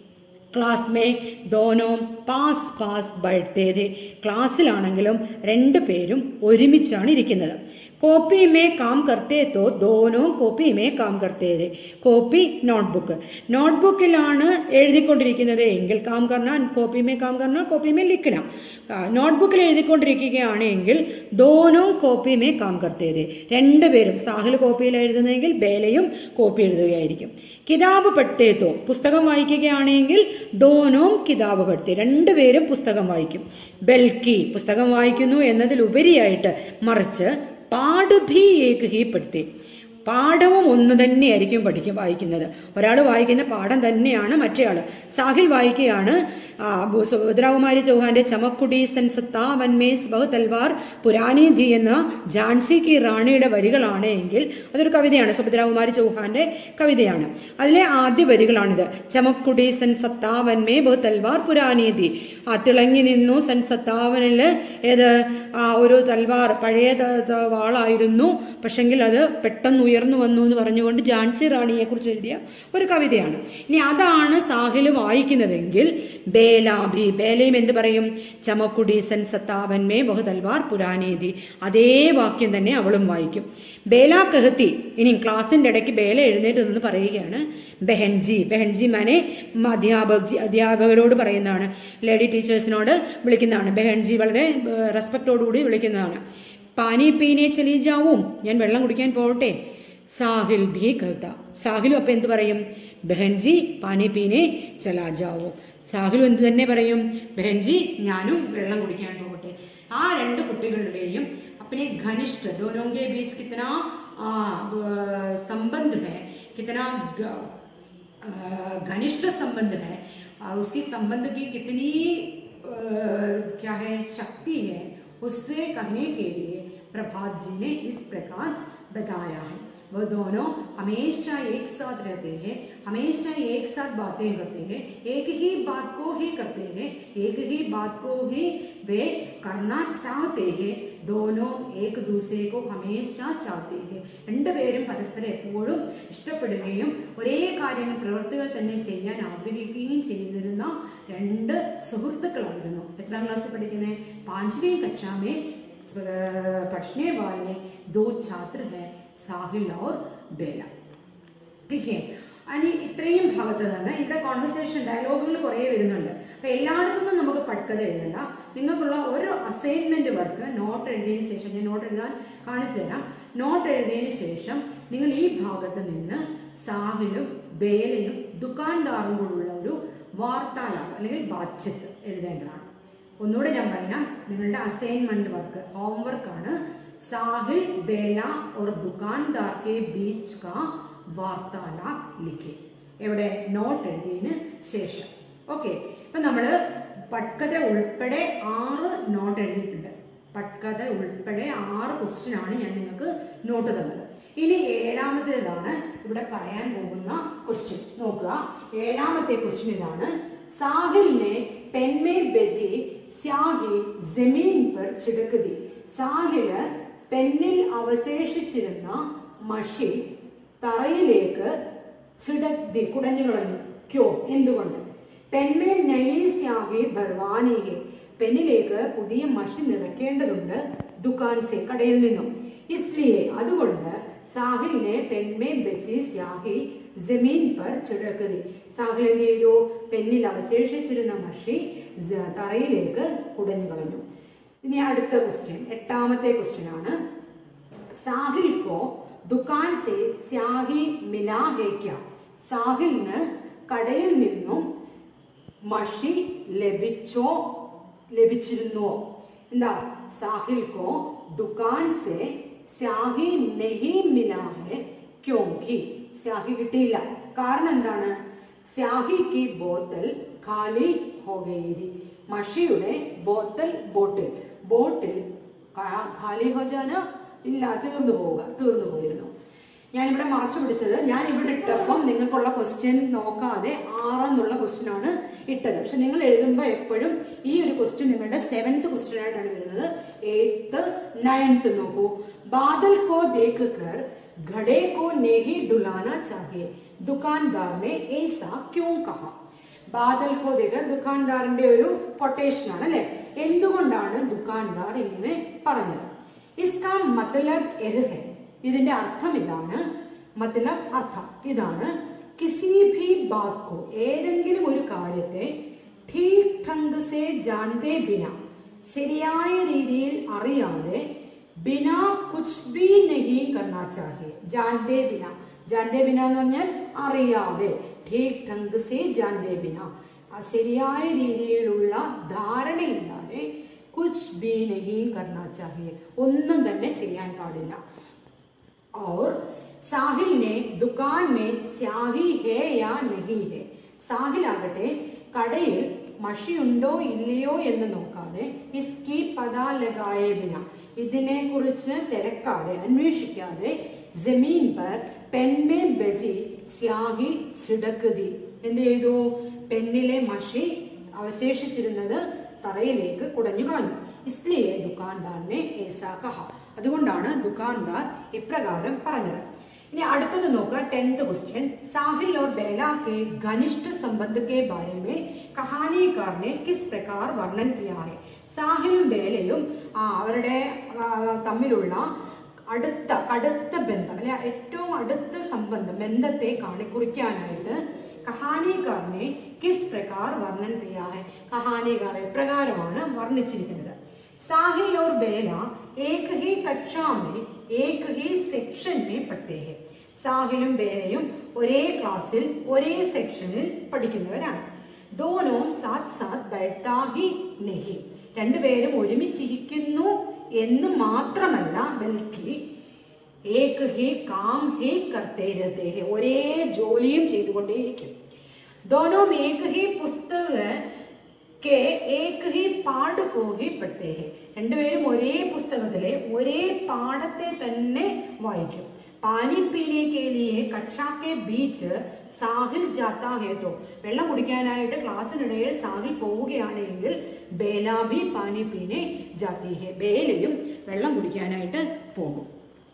ക്ലാസ് മേ ദോനോ പാസ് പാസ് ബൈഠത്തെ थे ക്ലാസ്സിലാണെങ്കിലും രണ്ടു പേരും ഒരുമിച്ചാണ് ഇരിക്കുന്നത് കോപ്പി മേ കാം കർത്തേ തോ ദോനോ കോപ്പി മേ കാം കർത്തേ थे കോപ്പി നോട്ട്ബുക്ക് നോട്ട്ബുക്കിലാണ് എഴുതിക്കൊണ്ടിരിക്കുന്നത് എങ്കിൽ കാം കർണ കോപ്പി മേ കാം കർണ കോപ്പി മേ ലിഖന നോട്ട്ബുക്കിൽ എഴുതിക്കൊണ്ടിരിക്കുകയാണെങ്കിൽ ദോനോ കോപ്പി മേ കാം കർത്തേ थे രണ്ടുപേരും സാഹിൽ കോപ്പിയിൽ എഴുതുന്നതെങ്കിൽ ബേലയും കോപ്പി എഴുതുകയായിരിക്കും കിതാബ് പഠിത്തേത്തോ പുസ്തകം വായിക്കുകയാണെങ്കിൽ ദോനോം കിതാബ് പഠിത്തേ രണ്ടുപേരും പുസ്തകം വായിക്കും ബൽക്കി പുസ്തകം വായിക്കുന്നു എന്നതിലുപരിയായിട്ട് മറിച്ച് പാട് ഭീ ഏക് ഹി പഠിത്തേ പാഠവും ഒന്ന് തന്നെയായിരിക്കും പഠിക്കും വായിക്കുന്നത് ഒരാൾ വായിക്കുന്ന പാഠം തന്നെയാണ് മറ്റേയാൾ സാഹിൽ വായിക്കുകയാണ് ആ, ബു- സുഭദ്രാകുമാരി ചൗഹാന്റെ ചമക്കുടി സെൻസത്താ വൻമേസ് ബഹു തൽവാർ പുരാനി ധി എന്ന ജാൻസി കി റാണിയുടെ വരികളാണ് എങ്കിൽ അതൊരു കവിതയാണ് സുഭദ്രാകുമാരി ചൗഹാന്റെ കവിതയാണ് അതിലെ ആദ്യ വരികളാണിത് ചമക്കുടി സെൻസത്താ വൻമേ ബഹു തൽവാർ പുരാനി ധി ആ തിളങ്ങി നിന്നു സെൻസത്താവനില് ഏത് ആ ഒരു തൽവാർ പഴയ ത- ത- വാളായിരുന്നു പക്ഷെങ്കിൽ അത് പെട്ടെന്ന് ഉയർന്നു വന്നു എന്ന് പറഞ്ഞുകൊണ്ട് ജാൻസി റാണിയെ കുറിച്ച് എഴുതിയ ഒരു കവിതയാണ് ഇനി അതാണ് സാഹില് വായിക്കുന്നതെങ്കിൽ ബേലാഭി ബേലയും എന്ത് പറയും ചമക്കുടി സെൻ സത്താവന്മേ ബഹുതൽവാർ പുരാനീതി അതേ വാക്യം തന്നെ അവളും വായിക്കും ബേല കഹത്തി ഇനി ക്ലാസിന്റെ ഇടയ്ക്ക് ബേല എഴുന്നേറ്റ് നിന്ന് പറയുകയാണ് ബെഹൻജി ബെഹൻജി മാനെ അധ്യാപക അധ്യാപകരോട് പറയുന്നതാണ് ലേഡി ടീച്ചേഴ്സിനോട് വിളിക്കുന്നതാണ് ബെഹൻജി വളരെ റെസ്പെക്റ്റോടുകൂടി വിളിക്കുന്നതാണ് പാനി പീനെ ചലി ജാവും ഞാൻ വെള്ളം കുടിക്കാൻ പോകട്ടെ സാഹിൽ ഭീ കവിത സാഹിലും അപ്പൊ എന്ത് പറയും ബെഹൻജി പാനി പീനെ ചലാ ജാവോ സാഹിലും എന്ത് തന്നെ പറയും ബെഹൻജി ഞാനും വെള്ളം കുടിക്കാൻ പോകട്ടെ ആ രണ്ട് കുട്ടികളുടെയും अपने घनिष्ठ दोनों के बीच कितना आ, ब- संबंध है कितना ग- आ, घनिष्ठ संबंध है आ, उसकी संबंध की कितनी आ, क्या है शक्ति है उससे कहने के लिए प्रभात जी ने इस प्रकार बताया है वो दोनों हमेशा एक साथ रहते हैं हमेशा एक साथ बातें करते हैं एक ही बात को ही करते हैं एक ही बात को ही वे करना चाहते हैं दोनों एक दूसरे को हमेशा चाहते हैं രണ്ടുപേരും പരസ്പരം എപ്പോഴും ഇഷ്ടപ്പെടുകയും ഒരേ കാര്യങ്ങൾ പ്രവൃത്തികൾ തന്നെ ചെയ്യാൻ ആഗ്രഹിക്കുകയും ചെയ്തിരുന്ന രണ്ട് സുഹൃത്തുക്കളായിരുന്നു എത്രാം ക്ലാസ്സിൽ പഠിക്കുന്നത് പാഞ്ചവി കക്ഷാമേ പഠിച്ചने वाले दो छात्र हैं സാഹിൽ और ബേല ठीक है അനി ഇത്രയും ഭാഗത്ത് നിന്ന് ഇവിടെ കോൺവെർസേഷൻ ഡയലോഗുകൾ കുറേ വരുന്നുണ്ട് അപ്പൊ എല്ലായിടത്തും നിന്നും നമുക്ക് പഠിക്കത എഴുതണ്ട നിങ്ങൾക്കുള്ള ഒരു അസൈൻമെന്റ് വർക്ക് നോട്ട് എഴുതിയതിന് ശേഷം ഞാൻ നോട്ട് എഴുതാൻ കാണിച്ചു തരാം നോട്ട് എഴുതിയതിന് ശേഷം നിങ്ങൾ ഈ ഭാഗത്ത് നിന്ന് സാഹിലും ബേലയും ദുക്കാൻദാറും കൂടെയുള്ള ഒരു വാർത്താലാപം അല്ലെങ്കിൽ ബാധ്യത എഴുതേണ്ടതാണ് ഒന്നുകൂടെ ഞാൻ പറയാം നിങ്ങളുടെ അസൈൻമെന്റ് വർക്ക് ഹോംവർക്കാണ് साहिल बेला और दुकानदार के बीच का വാർത്താലാപ് ലിഖേ എവിടെ നോട്ട് എഴുതിയതിന് ശേഷം ഓക്കെ ഇപ്പൊ നമ്മള് പട്കഥ ഉൾപ്പെടെ ആറ് നോട്ട് എഴുതിയിട്ടുണ്ട് പട്കഥ ഉൾപ്പെടെ ആറ് ക്വസ്റ്റ്യൻ ആണ് ഞാൻ നിങ്ങൾക്ക് നോട്ട് തന്നത് ഇനി ഏഴാമത്തേതാണ് ഇവിടെ പറയാൻ പോകുന്ന ക്വസ്റ്റ്യൻ നോക്കുക ഏഴാമത്തെ ക്വസ്റ്റ്യൻ ഇതാണ് സാഹിലിനെ പെൻമേ ബെജി സ്യാഹി ജമീൻ പർ ചിടക്കുതി സാഹില് പെന്നിൽ അവശേഷിച്ചിരുന്ന മഷി തറയിലേക്ക് ചിടത്തി കുടഞ്ഞു കളഞ്ഞു ക്യോ എന്തുകൊണ്ട് പെന്മേൽ നയീസ്യാഹി ഭർവാനിയെ പെന്നിലേക്ക് പുതിയ മഷി നിറയ്ക്കേണ്ടതുണ്ട് ദുക്കാൻസെ കടയിൽ നിന്നും ഇസ്ലിയെ അതുകൊണ്ട് സാഹിലിനെ പെന്മേ ബെച്ചി സ്യാഹി ജമീൻ പർ ചിടക്കതി സാഹിൽ എന്ത് ചെയ്തു പെന്നിൽ അവശേഷിച്ചിരുന്ന മഷി ജ- തറയിലേക്ക് കുടഞ്ഞു കളഞ്ഞു ഇനി അടുത്ത ക്വസ്റ്റ്യൻ എട്ടാമത്തെ ക്വസ്റ്റ്യൻ ആണ് സാഹിൽ കോ ദുക്കാൻ സെ സ്യാഹി മിലാ ഹേ ക്യാ സാഹിലിന് കടയിൽ നിന്നും മഷി ലഭിച്ചോ ലഭിച്ചിരുന്നോ എന്താ സാഹിൽ കോ ദുക്കാൻ സെ സ്യാഹി നെഹി മിലാ ഹെ ക്യോങ്കി സ്യാഹി കിട്ടിയില്ല കാരണം എന്താണ് സ്യാഹി കി ബോത്തൽ ഖാലി ഹോ ഗയി മഷിയുടെ ബോത്തൽ ബോട്ടിൽ ബോട്ടിൽ കാ- ഖാലി ഹോ ജാന ഇല്ല തീർന്നു പോവുക തീർന്നു പോയിരുന്നു ഞാനിവിടെ മറച്ചു പിടിച്ചത് ഞാൻ ഇവിടെ ഇട്ടപ്പം നിങ്ങൾക്കുള്ള ക്വസ്റ്റ്യൻ നോക്കാതെ ആറെന്നുള്ള ക്വസ്റ്റ്യൻ ആണ് ഇട്ടത് പക്ഷെ നിങ്ങൾ എഴുതുമ്പോൾ എപ്പോഴും ഈ ഒരു ക്വസ്റ്റ്യൻ നിങ്ങളുടെ സെവൻത്ത് ക്വസ്റ്റ്യൻ ആയിട്ടാണ് വരുന്നത് എയ്ത്ത് നയൻത്ത് നോക്കൂ ബാദൽ കോ ദേഖ് കർ ഘടേ കോ നെഹി ഡുലാന ചാഹിയെ ദുക്കാൻദാർ ने ऐसा क्यों कहा ബാദൽ കോ ദേഖ് ദുക്കാൻദാറിന്റെ ഒരു കൊട്ടേഷൻ ആണ് അല്ലെ എന്തുകൊണ്ടാണ് ദുക്കാൻദാർ ഇങ്ങനെ പറഞ്ഞത് ഇസ്കാ മതലബ് എഹ് ഹെ ഇതിന്റെ അർത്ഥം ഇതാണ് മതലബ് അർത്ഥം ഇതാണ് കിസി ഭി ബാത് കോ ഏതെങ്കിലും ഒരു കാര്യത്തെ ठीक ढंग से जानते बिना ശരിയായ രീതിയിൽ അറിയാതെ ബിനാ കുച്ച് ബി നഹി കർണാ ചാഹിയെ ജാൻതേ ബിന ജാൻതേ ബിന എന്ന് പറഞ്ഞാൽ അറിയാതെ ठीक ढंग से जानते बिना ആ ശരിയായ രീതിയിലുള്ള ധാരണയില്ലാതെ കുച്ച് ബി നഹി കർണാ ചാഹിയെ ഒന്നും തന്നെ ചെയ്യാൻ പാടില്ല और സാഹിൽ ने दुकान में स्याही है या नहीं है സാഹിലാകട്ടെ കടയിൽ മഷിയുണ്ടോ ഇല്ലയോ എന്ന് നോക്കാതെ ഇസ്കി പതാ ലഗായ ബിന ഇതിനെ കുറിച്ച് തിരക്കാതെ അന്വേഷിക്കാതെ ജമീൻ പർ പെൻമേ ബജി സ്യാഹി ചിടക്കുതി എന്ത് ചെയ്തു പെന്നിലെ മഷി അവശേഷിച്ചിരുന്നത് തറയിലേക്ക് കുടഞ്ഞു കളഞ്ഞു ഇസ്ലിയെ ദുക്കാൻദാറിനെ ഏസാ കഹ അതുകൊണ്ടാണ് ദുക്കാൻദാർ ഇപ്രകാരം പറഞ്ഞത് ഇനി അടുത്തത് നോക്കുക ടെൻത്ത് ക്വസ്റ്റ്യൻ साहिल और बेला के घनिष्ठ संबंध के बारे में कहानीकार ने किस प्रकार वर्णन किया है സാഹിലും ബേലയും ആ അവരുടെ ആ, തമ്മിലുള്ള അടുത്ത കടുത്ത ബന്ധം അല്ലെ ഏറ്റവും അടുത്ത സംബന്ധം ബന്ധത്തെ കാണിക്കുറിക്കാനായിട്ട് കഹാനികാറിനെ കിസ് പ്രകാർ വർണ്ണൻ ചെയ്യാഹെ കഹാനികാർ എപ്രകാരമാണ് വർണ്ണിച്ചിരിക്കുന്നത് साहिल और बेला एक ही कक्षा में एक ही सेक्शन में पढ़ते हैं സാഹിലും ബേലയും ഒരേ ക്ലാസ്സിൽ ഒരേ സെക്ഷനിൽ പഠിക്കുന്നവരാണ് ദോനോം സാത് സാത് ബൈഠാ ഹി നെഹി രണ്ടുപേരും ഒരുമിച്ചിരിക്കുന്നു എന്ന് മാത്രമല്ല ബൽക്കി ഏക് ഹി കാം ഹി കർത്തേ രഹത്തെ ഹെ ഒരേ ജോലിയും ചെയ്തുകൊണ്ടേയിരിക്കും ദോനോം ഏക് ഹി പുസ്തക കെ ഏക് ഹി പാട് കോ ഹി പഠിത്തേ ഹെ രണ്ടുപേരും ഒരേ പുസ്തകത്തിലെ ഒരേ പാഠത്തെ തന്നെ വായിക്കും പാനി പീനെ കെ ലിയെ കക്ഷാ കെ ബീച്ച് സാഹിൽ ജാത്താ ഹേ തോ വെള്ളം കുടിക്കാനായിട്ട് ക്ലാസ്സിനിടയിൽ സാഹിൽ പോവുകയാണെങ്കിൽ ബേല ബി പാനി പീനെ ജാത്തി ഹെ ബേലയും വെള്ളം കുടിക്കാനായിട്ട് പോകും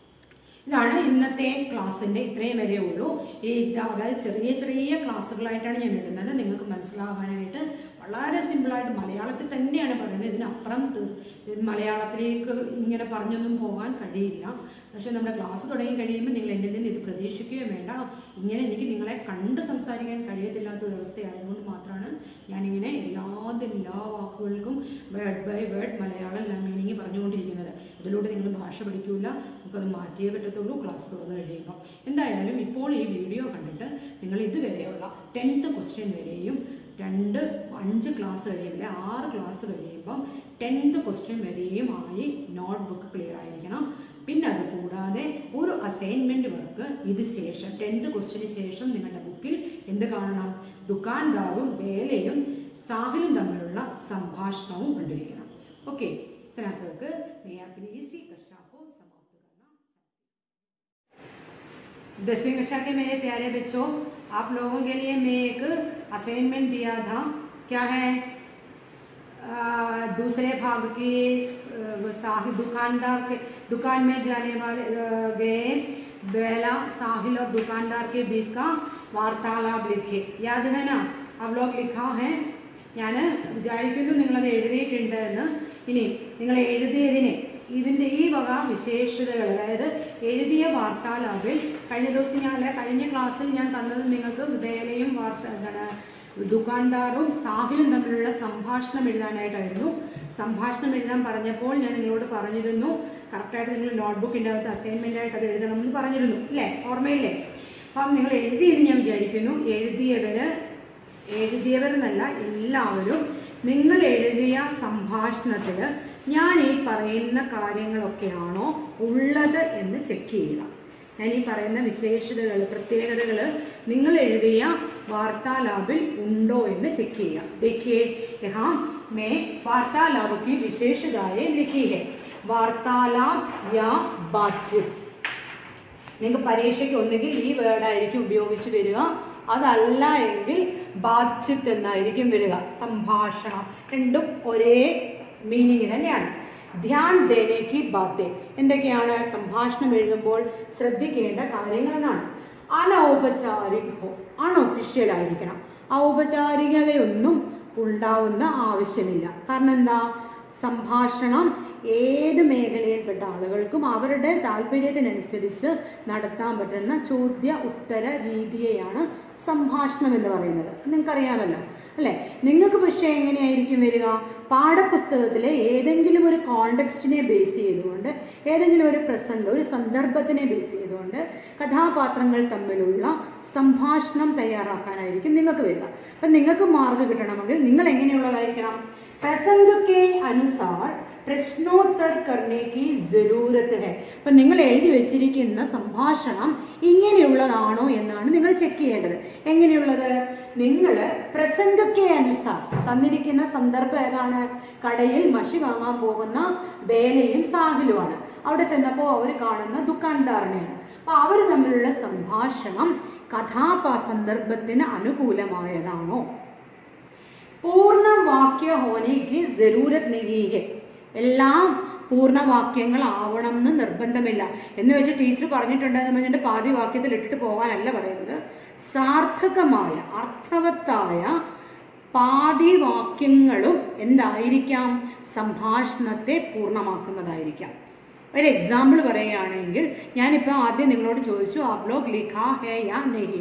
ഇതാണ് ഇന്നത്തെ ക്ലാസ്സിന്റെ ഇത്രയും വരെ ഉള്ളൂ ഈ ഇത് അതായത് ചെറിയ ചെറിയ ക്ലാസ്സുകളായിട്ടാണ് ഞാൻ ഇടുന്നത് നിങ്ങൾക്ക് മനസ്സിലാകാനായിട്ട് വളരെ സിമ്പിളായിട്ട് മലയാളത്തിൽ തന്നെയാണ് പറയുന്നത് ഇതിനപ്പുറം ത്- ഇത് മലയാളത്തിലേക്ക് ഇങ്ങനെ പറഞ്ഞൊന്നും പോകാൻ കഴിയില്ല പക്ഷെ നമ്മുടെ ക്ലാസ് തുടങ്ങി കഴിയുമ്പോൾ നിങ്ങൾ എന്നിൽ നിന്ന് ഇത് പ്രതീക്ഷിക്കുകയും വേണ്ട ഇങ്ങനെ എനിക്ക് നിങ്ങളെ കണ്ട് സംസാരിക്കാൻ കഴിയത്തില്ലാത്ത ഒരു അവസ്ഥയായതുകൊണ്ട് മാത്രമാണ് ഞാനിങ്ങനെ എല്ലാത്തിനും എല്ലാ വാക്കുകൾക്കും word by word Malayalam meaning പറഞ്ഞുകൊണ്ടിരിക്കുന്നത് ഇതിലൂടെ നിങ്ങൾ ഭാഷ പഠിക്കൂല നമുക്കത് മാറ്റിയേ പറ്റത്തുള്ളൂ ക്ലാസ് തുറന്നു കഴിയുമ്പോൾ എന്തായാലും ഇപ്പോൾ ഈ വീഡിയോ കണ്ടിട്ട് നിങ്ങൾ ഇതുവരെയുള്ള ടെൻത്ത് ക്വസ്റ്റ്യൻ വരെയും രണ്ട് അഞ്ച് ക്ലാസ് കഴിയുമ്പോൾ ആറ് ക്ലാസ് കഴിയുമ്പം ടെൻത്ത് ക്വസ്റ്റ്യൻ വരെയും ആയി നോട്ട് ബുക്ക് ക്ലിയർ ആയിരിക്കണം പിന്നെ അത് കൂടാതെ ഒരു അസൈൻമെന്റ് വർക്ക് ഇത് ശേഷം ടെൻത്ത് ക്വസ്റ്റിന് ശേഷം നിങ്ങളുടെ ബുക്കിൽ എന്ത് കാണണം ദുക്കാൻദാറും വേലയും സാഹിലും തമ്മിലുള്ള സംഭാഷണവും കണ്ടിരിക്കണം ओके तरह करके मैं अपनी इसी कक्षा को समाप्त करना दसवीं कक्षा के मेरे प्यारे बच्चों आप लोगों के लिए मैं एक असाइनमेंट दिया था क्या है आ, दूसरे भाग की अ, साहिल दुकानदार के दुकान में जाने वाले अ, गए बेला साहिल और दुकानदार के बीच का वार्तालाप लिखे याद है ना अब लोग लिखा है ഞാൻ വിചാരിക്കുന്നു നിങ്ങളത് എഴുതിയിട്ടുണ്ട് എന്ന് ഇനി നിങ്ങൾ എഴുതിയതിനെ ഇതിൻ്റെ ഈ വക വിശേഷതകൾ അതായത് എഴുതിയ വാർത്താലാപിൽ കഴിഞ്ഞ ദിവസം ഞാൻ അല്ല കഴിഞ്ഞ ക്ലാസ്സിൽ ഞാൻ തന്നത് നിങ്ങൾക്ക് വേലയും വാർത്ത എന്താണ് ദുക്കാൻദാറും സാഹിലും തമ്മിലുള്ള സംഭാഷണം എഴുതാനായിട്ടായിരുന്നു സംഭാഷണം എഴുതാൻ പറഞ്ഞപ്പോൾ ഞാൻ നിങ്ങളോട് പറഞ്ഞിരുന്നു കറക്റ്റായിട്ട് നിങ്ങൾ നോട്ട്ബുക്കിൻ്റെ അകത്ത് അസൈൻമെൻ്റ് ആയിട്ട് അത് എഴുതണമെന്ന് പറഞ്ഞിരുന്നു അല്ലേ ഓർമ്മയില്ലേ അപ്പം നിങ്ങൾ എഴുതിയെന്ന് ഞാൻ വിചാരിക്കുന്നു എഴുതിയവർ എഴുതിയവരെന്നല്ല എല്ലാവരും നിങ്ങൾ എഴുതിയ സംഭാഷണത്തിൽ ഞാൻ ഈ പറയുന്ന കാര്യങ്ങളൊക്കെയാണോ ഉള്ളത് എന്ന് ചെക്ക് ചെയ്യുക ഞാൻ ഈ പറയുന്ന വിശേഷതകൾ പ്രത്യേകതകൾ നിങ്ങൾ എഴുതിയ വാർത്താലാബിൽ ഉണ്ടോ എന്ന് ചെക്ക് ചെയ്യുക देखिए यहाँ मैं वार्तालाप की विशेषताएं लिखी है वार्तालाप या बातचीत നിങ്ങൾക്ക് പരീക്ഷയ്ക്ക് ഒന്നുകിൽ ഈ വേർഡായിരിക്കും ഉപയോഗിച്ച് വരിക അതല്ല എങ്കിൽ ബാധ്യത്ത് എന്നായിരിക്കും വരിക സംഭാഷണം രണ്ടും ഒരേ മീനിങ് തന്നെയാണ് ധ്യാൻ ദേനേക്ക് ബാധ്യ എന്തൊക്കെയാണ് സംഭാഷണം എഴുതുമ്പോൾ ശ്രദ്ധിക്കേണ്ട കാര്യങ്ങൾ എന്നാണ് അനൗപചാരിക ഹോ അൺഒഫീഷ്യൽ ആയിരിക്കണം ഔപചാരികതയൊന്നും ഉണ്ടാവുന്ന ആവശ്യമില്ല കാരണം എന്താ സംഭാഷണം ഏത് മേഖലയിൽപ്പെട്ട ആളുകൾക്കും അവരുടെ താല്പര്യത്തിനനുസരിച്ച് നടത്താൻ പറ്റുന്ന ചോദ്യ ഉത്തര രീതിയെയാണ് സംഭാഷണം എന്ന് പറയുന്നത് നിങ്ങൾക്കറിയാമല്ലോ അല്ലേ നിങ്ങൾക്ക് പക്ഷേ എങ്ങനെയായിരിക്കും വരിക പാഠപുസ്തകത്തിലെ ഏതെങ്കിലും ഒരു കോണ്ടെക്സ്റ്റിനെ ബേസ് ചെയ്തുകൊണ്ട് ഏതെങ്കിലും ഒരു പ്രസംഗം ഒരു സന്ദർഭത്തിനെ ബേസ് ചെയ്തുകൊണ്ട് കഥാപാത്രങ്ങൾ തമ്മിലുള്ള സംഭാഷണം തയ്യാറാക്കാനായിരിക്കും നിങ്ങൾക്ക് വരിക അപ്പം നിങ്ങൾക്ക് മാർക്ക് കിട്ടണമെങ്കിൽ നിങ്ങൾ എങ്ങനെയുള്ളതായിരിക്കണം പ്രസംഗ के अनुसार പ്രശ്നോത്തർ करने की जरूरत है അപ്പം നിങ്ങൾ എഴുതി വെച്ചിരിക്കുന്ന സംഭാഷണം ഇങ്ങനെയുള്ളതാണോ എന്നാണ് നിങ്ങൾ ചെക്ക് ചെയ്യേണ്ടത് എങ്ങനെയുള്ളത് നിങ്ങൾ പ്രസംഗക്കെ അനുസാർ തന്നിരിക്കുന്ന സന്ദർഭം ഏതാണ് കടയിൽ മഷി വാങ്ങാൻ പോകുന്ന ബേലയും സാഹിലുമാണ് അവിടെ ചെന്നപ്പോൾ അവർ കാണുന്ന ദുക്കാൻദാറിനെയാണ് അപ്പൊ അവർ തമ്മിലുള്ള സംഭാഷണം കഥാപാ സന്ദർഭത്തിന് അനുകൂലമായതാണോ പൂർണ്ണ വാക്യ ഹോനേക്ക് ജരൂരത് നഹീഹെ എല്ലാം പൂർണ്ണവാക്യങ്ങൾ ആവണം എന്ന് നിർബന്ധമില്ല എന്ന് വെച്ച് ടീച്ചർ പറഞ്ഞിട്ടുണ്ടെന്ന് പറഞ്ഞിട്ട് പാതി വാക്യത്തിൽ ഇട്ടിട്ട് പോകാനല്ല പറയുന്നത് സാർത്ഥകമായ അർത്ഥവത്തായ പാതി വാക്യങ്ങളും എന്തായിരിക്കാം സംഭാഷണത്തെ പൂർണ്ണമാക്കുന്നതായിരിക്കാം ഒരു എക്സാമ്പിൾ പറയുകയാണെങ്കിൽ ഞാനിപ്പോൾ ആദ്യം നിങ്ങളോട് ചോദിച്ചു ആ ബ്ലോഗ് ലിഖാ ഹേ യാ നെഹി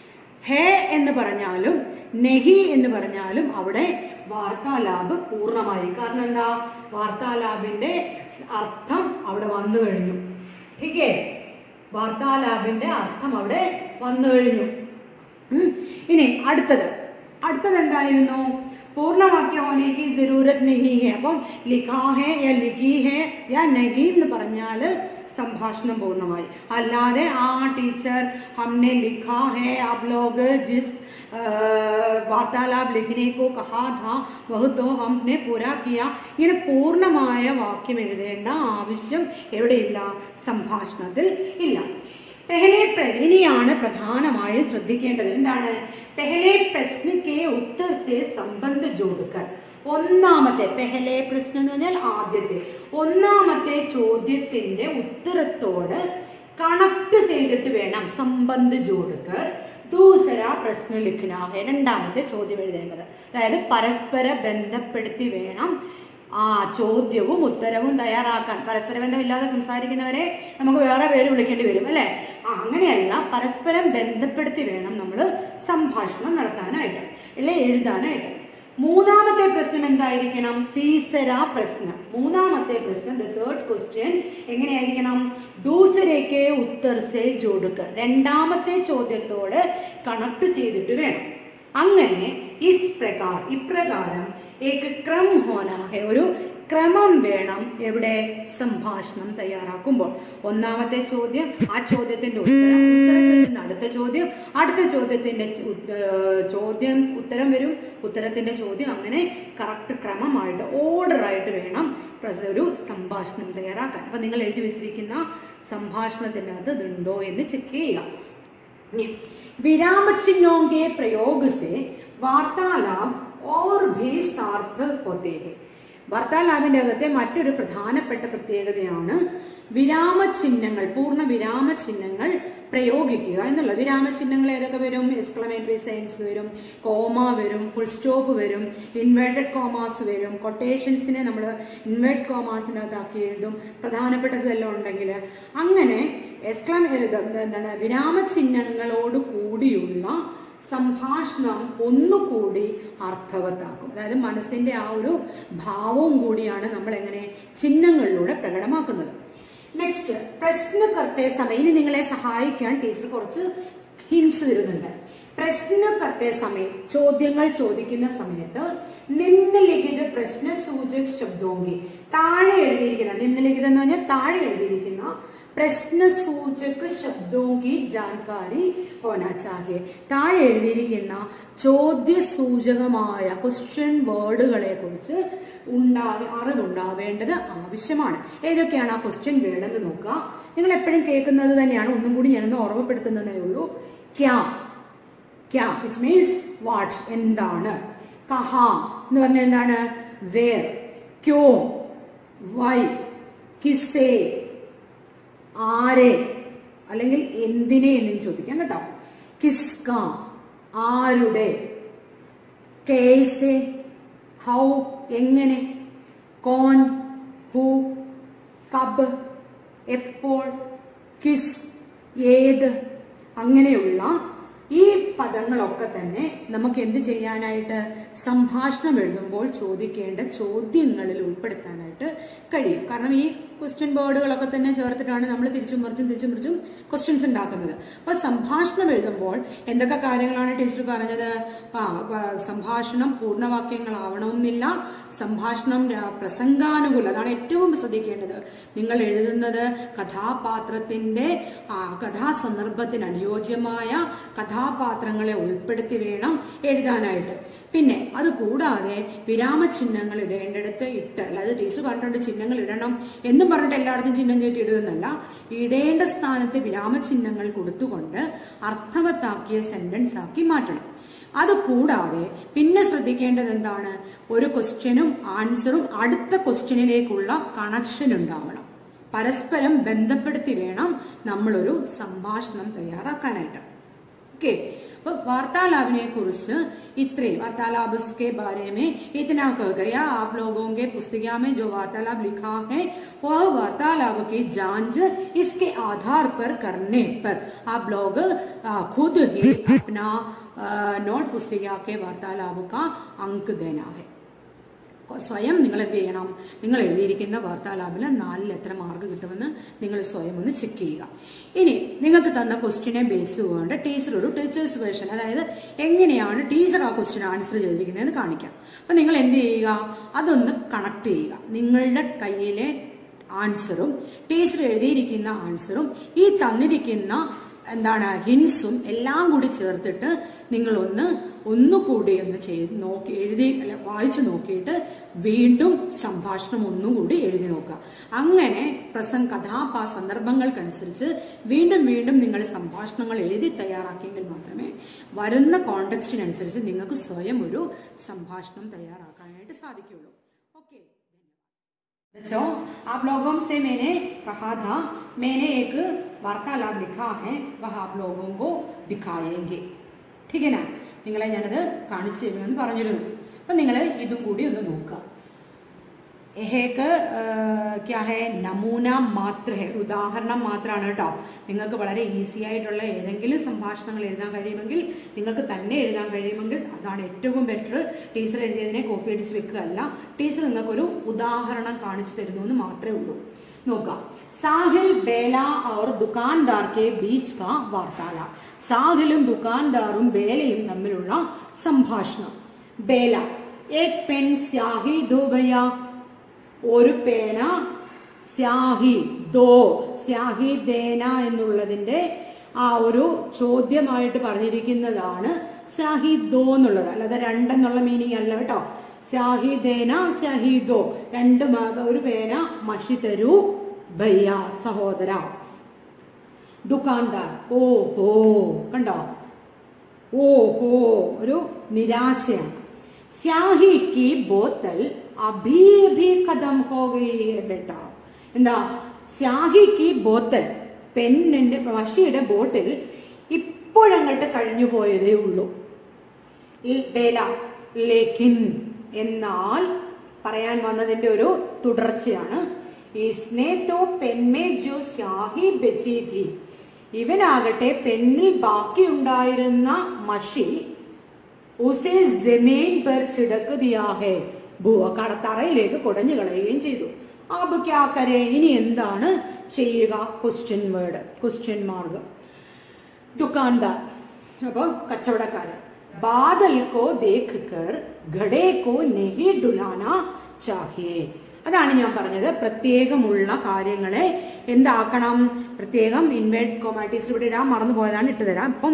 ഹേ എന്ന് പറഞ്ഞാലും നെഹി എന്ന് പറഞ്ഞാലും അവിടെ വാർത്താലാബ് പൂർണ്ണമായി കാരണം എന്താ വാർത്താലാബിന്റെ അർത്ഥം അവിടെ വന്നു കഴിഞ്ഞു ठीके വാർത്താലാബിന്റെ അർത്ഥം അവിടെ വന്നു കഴിഞ്ഞു ഉം. ഇനി അടുത്തത് അടുത്തത് എന്തായിരുന്നു പൂർണ്ണവാക്യ ഹോനേക്ക് ജരൂരത് നഹി ഹെ അപ്പം ലിഖാ ഹെ യാ ലിഖി ഹെ യാ നഹി എന്ന് പറഞ്ഞാൽ സംഭാഷണം പൂർണ്ണമായി അല്ലാതെ ആ ടീച്ചർ ഹംനെ ലിഖാ ഹെ ആപ് ലോഗ് ജിസ് अ, वार्तालाप लिखने को कहा था वह तो हमने पूरा किया ഇങ്ങനെ പൂർണ്ണമായ വാക്യം എഴുതേണ്ട ആവശ്യം എവിടെയില്ല സംഭാഷണത്തിൽ ഇല്ല പെഹലെ പ്ര- ഇനിയാണ് പ്രധാനമായും ശ്രദ്ധിക്കേണ്ടത് എന്താണ് പെഹലെ പ്രശ്നക്കെ ഉത്തർ സെ സംബന്ധ ജോഡുക്കർ ഒന്നാമത്തെ പെഹലെ പ്രശ്നം എന്ന് പറഞ്ഞാൽ ആദ്യത്തെ ഒന്നാമത്തെ ചോദ്യത്തിന്റെ ഉത്തരത്തോട് കണക്ട് ചെയ്തിട്ട് വേണം സംബന്ധ ജോഡുക്കർ ദൂസര പ്രശ്ന ലിഖനാഹെ രണ്ടാമത്തെ ചോദ്യം എഴുതേണ്ടത് അതായത് പരസ്പര ബന്ധപ്പെടുത്തി വേണം ആ ചോദ്യവും ഉത്തരവും തയ്യാറാക്കാൻ പരസ്പര ബന്ധമില്ലാതെ സംസാരിക്കുന്നവരെ നമുക്ക് വേറെ പേര് വിളിക്കേണ്ടി വരും അല്ലേ ആ അങ്ങനെയല്ല പരസ്പരം ബന്ധപ്പെടുത്തി വേണം നമ്മൾ സംഭാഷണം നടത്താനായിട്ട് അല്ലെ എഴുതാനായിട്ട് മൂന്നാമത്തെ പ്രശ്നം എന്തായിരിക്കണം തീസര പ്രശ്നം മൂന്നാമത്തെ പ്രശ്നം ദ തേർഡ് ക്വസ്റ്റ്യൻ എങ്ങനെയായിരിക്കണം ദൂസരയ്ക്ക് ഉത്തർ സേ ജോഡുക്ക രണ്ടാമത്തെ ചോദ്യത്തോട് കണക്ട് ചെയ്തിട്ട് വേണം അങ്ങനെ ഇസ് പ്രകാർ ഇപ്രകാരം ഏക്ക് ക്രം ഹോന ഹെ ഒരു ക്രമം വേണം എവിടെ സംഭാഷണം തയ്യാറാക്കുമ്പോൾ ഒന്നാമത്തെ ചോദ്യം ആ ചോദ്യത്തിന്റെ ഉത്തരം ഉത്തരത്തിൽ നിന്ന് അടുത്ത ചോദ്യം അടുത്ത ചോദ്യത്തിന്റെ ഉത്ത- ഏർ ചോദ്യം ഉത്തരം വരും ഉത്തരത്തിന്റെ ചോദ്യം അങ്ങനെ കറക്റ്റ് ക്രമമായിട്ട് ഓർഡർ ആയിട്ട് വേണം പ്രസ- ഒരു സംഭാഷണം തയ്യാറാക്കാൻ അപ്പൊ നിങ്ങൾ എഴുതി വെച്ചിരിക്കുന്ന സംഭാഷണത്തിനകത്ത് ഇതുണ്ടോ എന്ന് ചെക്ക് ചെയ്യുക विराम चिन्हों के प्रयोग से वार्तालाप और भी सार्थक होते हैं വാർത്താലാപിന്റെ അകത്തെ മറ്റൊരു പ്രധാനപ്പെട്ട പ്രത്യേകതയാണ് വിരാമചിഹ്നങ്ങൾ പൂർണ്ണ വിരാമചിഹ്നങ്ങൾ പ്രയോഗിക്കുക എന്നുള്ളത് വിരാമചിഹ്നങ്ങൾ ഏതൊക്കെ വരും എക്സ്ക്ലമേറ്ററി സൈൻസ് വരും കോമ വരും ഫുൾ സ്റ്റോപ്പ് വരും ഇൻവേർട്ടഡ് കോമാസ് വരും കൊട്ടേഷൻസിനെ നമ്മൾ ഇൻവേർട്ട് കോമാസിനകത്താക്കി എഴുതും പ്രധാനപ്പെട്ടത് വല്ലതും ഉണ്ടെങ്കിൽ അങ്ങനെ എക്സ്ക്ലമ എന്താണ് വിരാമചിഹ്നങ്ങളോട് കൂടിയുള്ള സംഭാഷണം ഒന്നുകൂടി അർത്ഥവത്താക്കും അതായത് മനസ്സിന്റെ ആ ഒരു ഭാവവും കൂടിയാണ് നമ്മൾ എങ്ങനെ ചിഹ്നങ്ങളിലൂടെ പ്രകടമാക്കുന്നത് നെക്സ്റ്റ് പ്രശ്നകർത്തെ സമയം ഇനി നിങ്ങളെ സഹായിക്കാൻ ടീച്ചർ കുറച്ച് ഹിൻസ് തരുന്നുണ്ട് പ്രശ്നകർത്തെ സമയം ചോദ്യങ്ങൾ ചോദിക്കുന്ന സമയത്ത് നിമ്നലിഖിത പ്രശ്ന സൂചക ശബ്ദോങ്കി താഴെ എഴുതിയിരിക്കുന്ന നിമ്നലിഖിതം എന്ന് പറഞ്ഞാൽ താഴെ എഴുതിയിരിക്കുന്ന പ്രശ്ന സൂചക ശബ്ദോങ്കി ജാൻകാരി ഹോനാ ചാഹിയെ താഴെ എഴുതിയിരിക്കുന്ന ചോദ്യ സൂചകമായ ക്വസ്റ്റ്യൻ വേർഡുകളെ കുറിച്ച് ഉണ്ടാവ അറിവുണ്ടാവേണ്ടത് ആവശ്യമാണ് ഏതൊക്കെയാണ് ആ ക്വസ്റ്റ്യൻ വേർഡ് എന്ന് നോക്കുക നിങ്ങൾ എപ്പോഴും കേൾക്കുന്നത് തന്നെയാണ് ഒന്നും കൂടി ഞാനൊന്ന് ഓർമ്മപ്പെടുത്തുന്നതേ ഉള്ളൂ ക്യാ ക്യാ വിച്ച് മീൻസ് വാട്ട് എന്താണ് കഹ എന്ന് പറഞ്ഞാൽ എന്താണ് വേർ ക്യോ വൈ കിസേ ആരെ അല്ലെങ്കിൽ എന്തിനെ എന്നും ചോദിക്കാം കേട്ടോ കിസ്ക ആരുടെ കേസെ ഹൗ എങ്ങനെ കോൺ ഹു കബ് എപ്പോൾ കിസ് ഏത് അങ്ങനെയുള്ള ഈ പദങ്ങളൊക്കെ തന്നെ നമുക്ക് എന്ത് ചെയ്യാനായിട്ട് സംഭാഷണം എഴുതുമ്പോൾ ചോദിക്കേണ്ട ചോദ്യങ്ങളിൽ ഉൾപ്പെടുത്താനായിട്ട് കഴിയും കാരണം ഈ ക്വസ്റ്റ്യൻ ബോർഡുകളൊക്കെ തന്നെ ചേർത്തിട്ടാണ് നമ്മൾ തിരിച്ചും മറിച്ചും തിരിച്ചും മറിച്ചും ക്വസ്റ്റ്യൻസ് ഉണ്ടാക്കുന്നത് അപ്പോൾ സംഭാഷണം എഴുതുമ്പോൾ എന്തൊക്കെ കാര്യങ്ങളാണ് ടീച്ചർ പറഞ്ഞത് ആ ആ, സംഭാഷണം പൂർണ്ണവാക്യങ്ങളാവണമെന്നില്ല സംഭാഷണം ര- പ്രസംഗാനുകൂലം അതാണ് ഏറ്റവും ശ്രദ്ധിക്കേണ്ടത് നിങ്ങൾ എഴുതുന്നത് കഥാപാത്രത്തിന്റെ ആ കഥാസന്ദർഭത്തിന് അനുയോജ്യമായ കഥാപാത്രങ്ങളെ ഉൾപ്പെടുത്തി വേണം എഴുതാനായിട്ട് പിന്നെ അത് കൂടാതെ വിരാമചിഹ്നങ്ങൾ ഇടേണ്ടിടത്ത് ഇട്ട് അല്ലാതെ ടീച്ചർ പറഞ്ഞിട്ടുണ്ട് ചിഹ്നങ്ങൾ ഇടണം എന്നും പറഞ്ഞിട്ട് എല്ലായിടത്തും ചിഹ്നം ചേട്ടി ഇടുന്നല്ല ഇടേണ്ട സ്ഥാനത്ത് വിരാമചിഹ്നങ്ങൾ കൊടുത്തുകൊണ്ട് അർത്ഥവത്താക്കിയ സെന്റൻസ് ആക്കി മാറ്റണം അത് കൂടാതെ പിന്നെ ശ്രദ്ധിക്കേണ്ടത് എന്താണ് ഒരു ക്വസ്റ്റ്യനും ആൻസറും അടുത്ത ക്വസ്റ്റ്യനിലേക്കുള്ള കണക്ഷൻ ഉണ്ടാവണം പരസ്പരം ബന്ധപ്പെടുത്തി വേണം നമ്മളൊരു സംഭാഷണം തയ്യാറാക്കാനായിട്ട് ഓക്കെ അപ്പൊ वार्तालापने कुरिച്ച് इतने वार्तालाप के बारे में इतना कह गया आप लोगों के पुस्तिका में जो वार्तालाप लिखा है वह वार्तालाप की जांच इसके आधार पर करने पर आप लोग आ, खुद ही अपना आ, नोट पुस्तिका के वार्तालाप का अंक देना है സ്വയം നിങ്ങൾ എന്ത് ചെയ്യണം നിങ്ങൾ എഴുതിയിരിക്കുന്ന വാർത്താലാപിൽ നാലിൽ എത്ര മാർക്ക് കിട്ടുമെന്ന് നിങ്ങൾ സ്വയം ഒന്ന് ചെക്ക് ചെയ്യുക ഇനി നിങ്ങൾക്ക് തന്ന ക്വസ്റ്റിനെ ബേസ് ചെയ്തുകൊണ്ട് ടീച്ചർ ഒരു ടീച്ചേഴ്സ് വേർഷൻ അതായത് എങ്ങനെയാണ് ടീച്ചർ ആ ക്വസ്റ്റിന് ആൻസർ ചെയ്തിരിക്കുന്നതെന്ന് കാണിക്കാം അപ്പം നിങ്ങൾ എന്ത് ചെയ്യുക അതൊന്ന് കണക്ട് ചെയ്യുക നിങ്ങളുടെ കയ്യിലെ ആൻസറും ടീച്ചർ എഴുതിയിരിക്കുന്ന ആൻസറും ഈ തന്നിരിക്കുന്ന എന്താണ് ഹിൻസും എല്ലാം കൂടി ചേർത്തിട്ട് നിങ്ങളൊന്ന് ഒന്നുകൂടി ഒന്ന് ചെയ്ത് നോക്കി എഴുതി അല്ല വായിച്ചു നോക്കിയിട്ട് വീണ്ടും സംഭാഷണം ഒന്നുകൂടി എഴുതി നോക്കുക അങ്ങനെ പ്രസംഗ കഥാപാ സന്ദർഭങ്ങൾക്കനുസരിച്ച് വീണ്ടും വീണ്ടും നിങ്ങൾ സംഭാഷണങ്ങൾ എഴുതി തയ്യാറാക്കിയെങ്കിൽ മാത്രമേ വരുന്ന കോണ്ടക്സ്റ്റിനനുസരിച്ച് നിങ്ങൾക്ക് സ്വയം ഒരു സംഭാഷണം തയ്യാറാക്കാനായിട്ട് സാധിക്കുള്ളൂ ഓക്കെ बच्चों आप लोगों से मैंने कहा था मैंने एक वार्तालाप लिखा है वह आप लोगों को दिखाएंगे ठीक है ना നിങ്ങളെ ഞാനത് കാണിച്ചു തരുമെന്ന് പറഞ്ഞിരുന്നു അപ്പം നിങ്ങൾ ഇതും കൂടി ഒന്ന് നോക്കുക ഏഹേക്ക് ക്യാ ഹേ നമൂന മാത്ര ഹേ ഉദാഹരണം മാത്രമാണ് കേട്ടോ നിങ്ങൾക്ക് വളരെ ഈസി ആയിട്ടുള്ള ഏതെങ്കിലും സംഭാഷണങ്ങൾ എഴുതാൻ കഴിയുമെങ്കിൽ നിങ്ങൾക്ക് തന്നെ എഴുതാൻ കഴിയുമെങ്കിൽ അതാണ് ഏറ്റവും ബെറ്റർ ടീച്ചർ എഴുതിയതിനെ കോപ്പി അടിച്ച് വെക്കുകയല്ല ടീച്ചർ നിങ്ങൾക്കൊരു ഉദാഹരണം കാണിച്ചു തരുന്നു എന്ന് മാത്രമേ ഉള്ളൂ നോക്കാം സാഹിൽ ബേല और दुकानदार के बीच का वार्तालाप സാഹിലും ദുക്കാൻദാറും ബേലയും തമ്മിലുള്ള സംഭാഷണം ബേല एक पेन स्याही दो भैया ഒരു പേന സ്യാഹി ദോ സ്യാഹി ദേന എന്നുള്ളതിന്റെ ആ ഒരു ചോദ്യമായിട്ട് പറഞ്ഞിരിക്കുന്നതാണ് സ്യാഹി ദോ എന്നുള്ളത് അല്ലാതെ രണ്ടെന്നുള്ള മീനിങ് അല്ല കേട്ടോ സ്യാഹി ദേന സ്യാഹി ദോ രണ്ട് മ- ഒരു പേന മഷി തരൂ ഭയ്യ സഹോദര ദുക്കാൻദാർ ഓഹോ കണ്ടോ ഓഹോ ഒരു നിരാശയാണ് സ്യാഹി കി ബോത്തൽ അഭി അഭി ഖതം ഹോ ഗയി ഹെ ബേട്ട എന്താ സ്യാഹി കി ബോത്തൽ പെന്നിന്റെ മഷിയുടെ ബോട്ടിൽ ഇപ്പോഴങ്ങോട്ട് കഴിഞ്ഞു പോയതേ ഉള്ളൂ ൽ- ബേല ലേക്കിൻ എന്നാൽ പറയാൻ വന്നതിന്റെ ഒരു തുടർച്ചയാണ് ഇസ്നെ തോ പെന്മേ ജോ സ്യാഹി ബെച്ചി ഥി ഇവനാകട്ടെ പെന്നിൽ ബാക്കിയുണ്ടായിരുന്ന മഷി ഉസേ ജമീൻ പെർ ചിടക്ക് ദിയാ ഹേ ഭൂ- കട- തറയിലേക്ക് കുടഞ്ഞു കളയുകയും ചെയ്തു അബ് ക്യാ കരേ ഇനി എന്താണ് ചെയ്യുക ക്വസ്റ്റ്യൻ വേർഡ് ക്വസ്റ്റ്യൻ മാർഗ് ദുക്കാൻദാർ അപ്പൊ കച്ചവടക്കാരൻ ബാദൽ കോ ദേഖ് കർ ഘടേ കോ നെഹി ഡുലാന ചാഹിയേ അതാണ് ഞാൻ പറഞ്ഞത് പ്രത്യേകമുള്ള കാര്യങ്ങളെ എന്താക്കണം പ്രത്യേകം ഇൻവേർട്ട് കോമാറ്റീസ് ഇവിടെ ഇടാൻ മറന്നു പോയതാണ് ഇട്ട് തരാം ഇപ്പം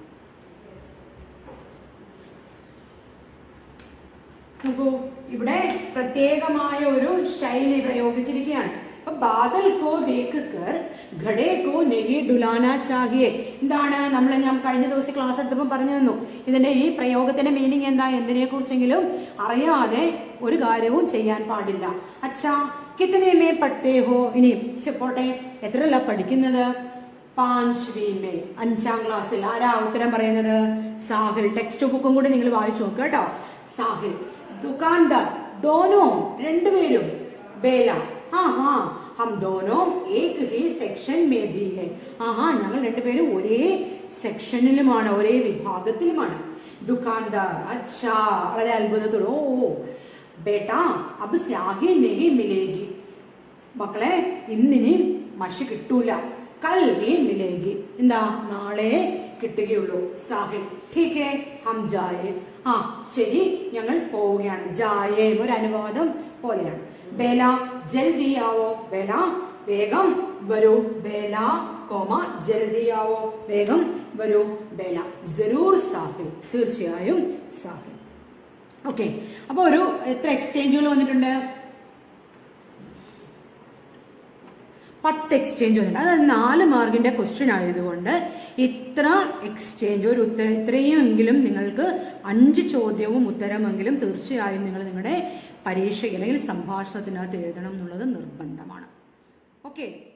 നോക്കൂ ഇവിടെ പ്രത്യേകമായ ഒരു ശൈലി പ്രയോഗിച്ചിരിക്കുകയാണ് അപ്പൊ ബാദൽ കോ ദേഖ് കർ ഘടേ കോ നെഹി ഡുലാന ചാഹിയെ എന്താണ് നമ്മൾ ഞാൻ കഴിഞ്ഞ ദിവസം ക്ലാസ് എടുത്തപ്പോൾ പറഞ്ഞു തന്നു ഇതിന്റെ ഈ പ്രയോഗത്തിന്റെ മീനിങ് എന്താ എന്തിനെ കുറിച്ചെങ്കിലും അറിയാതെ ഒരു കാര്യവും ചെയ്യാൻ പാടില്ല അച്ഛാ കിത്തനെ മേ പഠിത്തേ ഹോ ഇനി ശ്ശെ, പോട്ടെ എത്രയല്ല പഠിക്കുന്നത് പാഞ്ച്വി മേ അഞ്ചാം ക്ലാസ്സിൽ ആരാ ഉത്തരം പറയുന്നത് സാഹിൽ ടെക്സ്റ്റ് ബുക്കും കൂടി നിങ്ങൾ വായിച്ചു നോക്കുക കേട്ടോ സാഹിൽ ദുക്കാൻദാർ ദോനോ രണ്ടുപേരും बेला हाँ हाँ हम दोनों एक ही സെക്ഷൻ में भी है हाँ हाँ ഞങ്ങൾ രണ്ടുപേരും ഒരേ സെക്ഷനിലുമാണ് ഒരേ വിഭാഗത്തിലുമാണ് ദുക്കാൻദാർ അച്ഛാ വളരെ അത്ഭുതത്തോടെ ഓ ഓ, ബേട്ടാ അബ് സ്യാഹി നെഹി മിലേഗി മക്കളെ ഇന്നിനി മഷി കിട്ടൂല കൽ നീ മിലേഗി എന്താ നാളെ കിട്ടുകയുള്ളൂ സാഹിൽ ടീക്കേ ഹം ജായേ ആ ശരി ഞങ്ങൾ പോവുകയാണ് ജായേ ഒരു അനുവാദം പോലെയാണ് ബേല ജൽദി ആവോ ബേല വേഗം വരൂ ബേല കോമ ജൽദി ആവോ വേഗം വരൂ ബേല ജരൂർ സാഹിൽ തീർച്ചയായും സാഹിൽ ഓക്കെ അപ്പോൾ ഒരു എത്ര എക്സ്ചേഞ്ചുകൾ വന്നിട്ടുണ്ട് പത്ത് എക്സ്ചേഞ്ച് വന്നിട്ടുണ്ട് അത് നാല് മാർക്കിന്റെ ക്വസ്റ്റ്യൻ ആയതുകൊണ്ട് ഇത്ര എക്സ്ചേഞ്ച് ഒരു ഉത്തരം ഇത്രയുമെങ്കിലും നിങ്ങൾക്ക് അഞ്ച് ചോദ്യവും ഉത്തരമെങ്കിലും തീർച്ചയായും നിങ്ങൾ നിങ്ങളുടെ പരീക്ഷയ്ക്ക് അല്ലെങ്കിൽ സംഭാഷണത്തിനകത്ത് എഴുതണം എന്നുള്ളത് നിർബന്ധമാണ് ഓക്കെ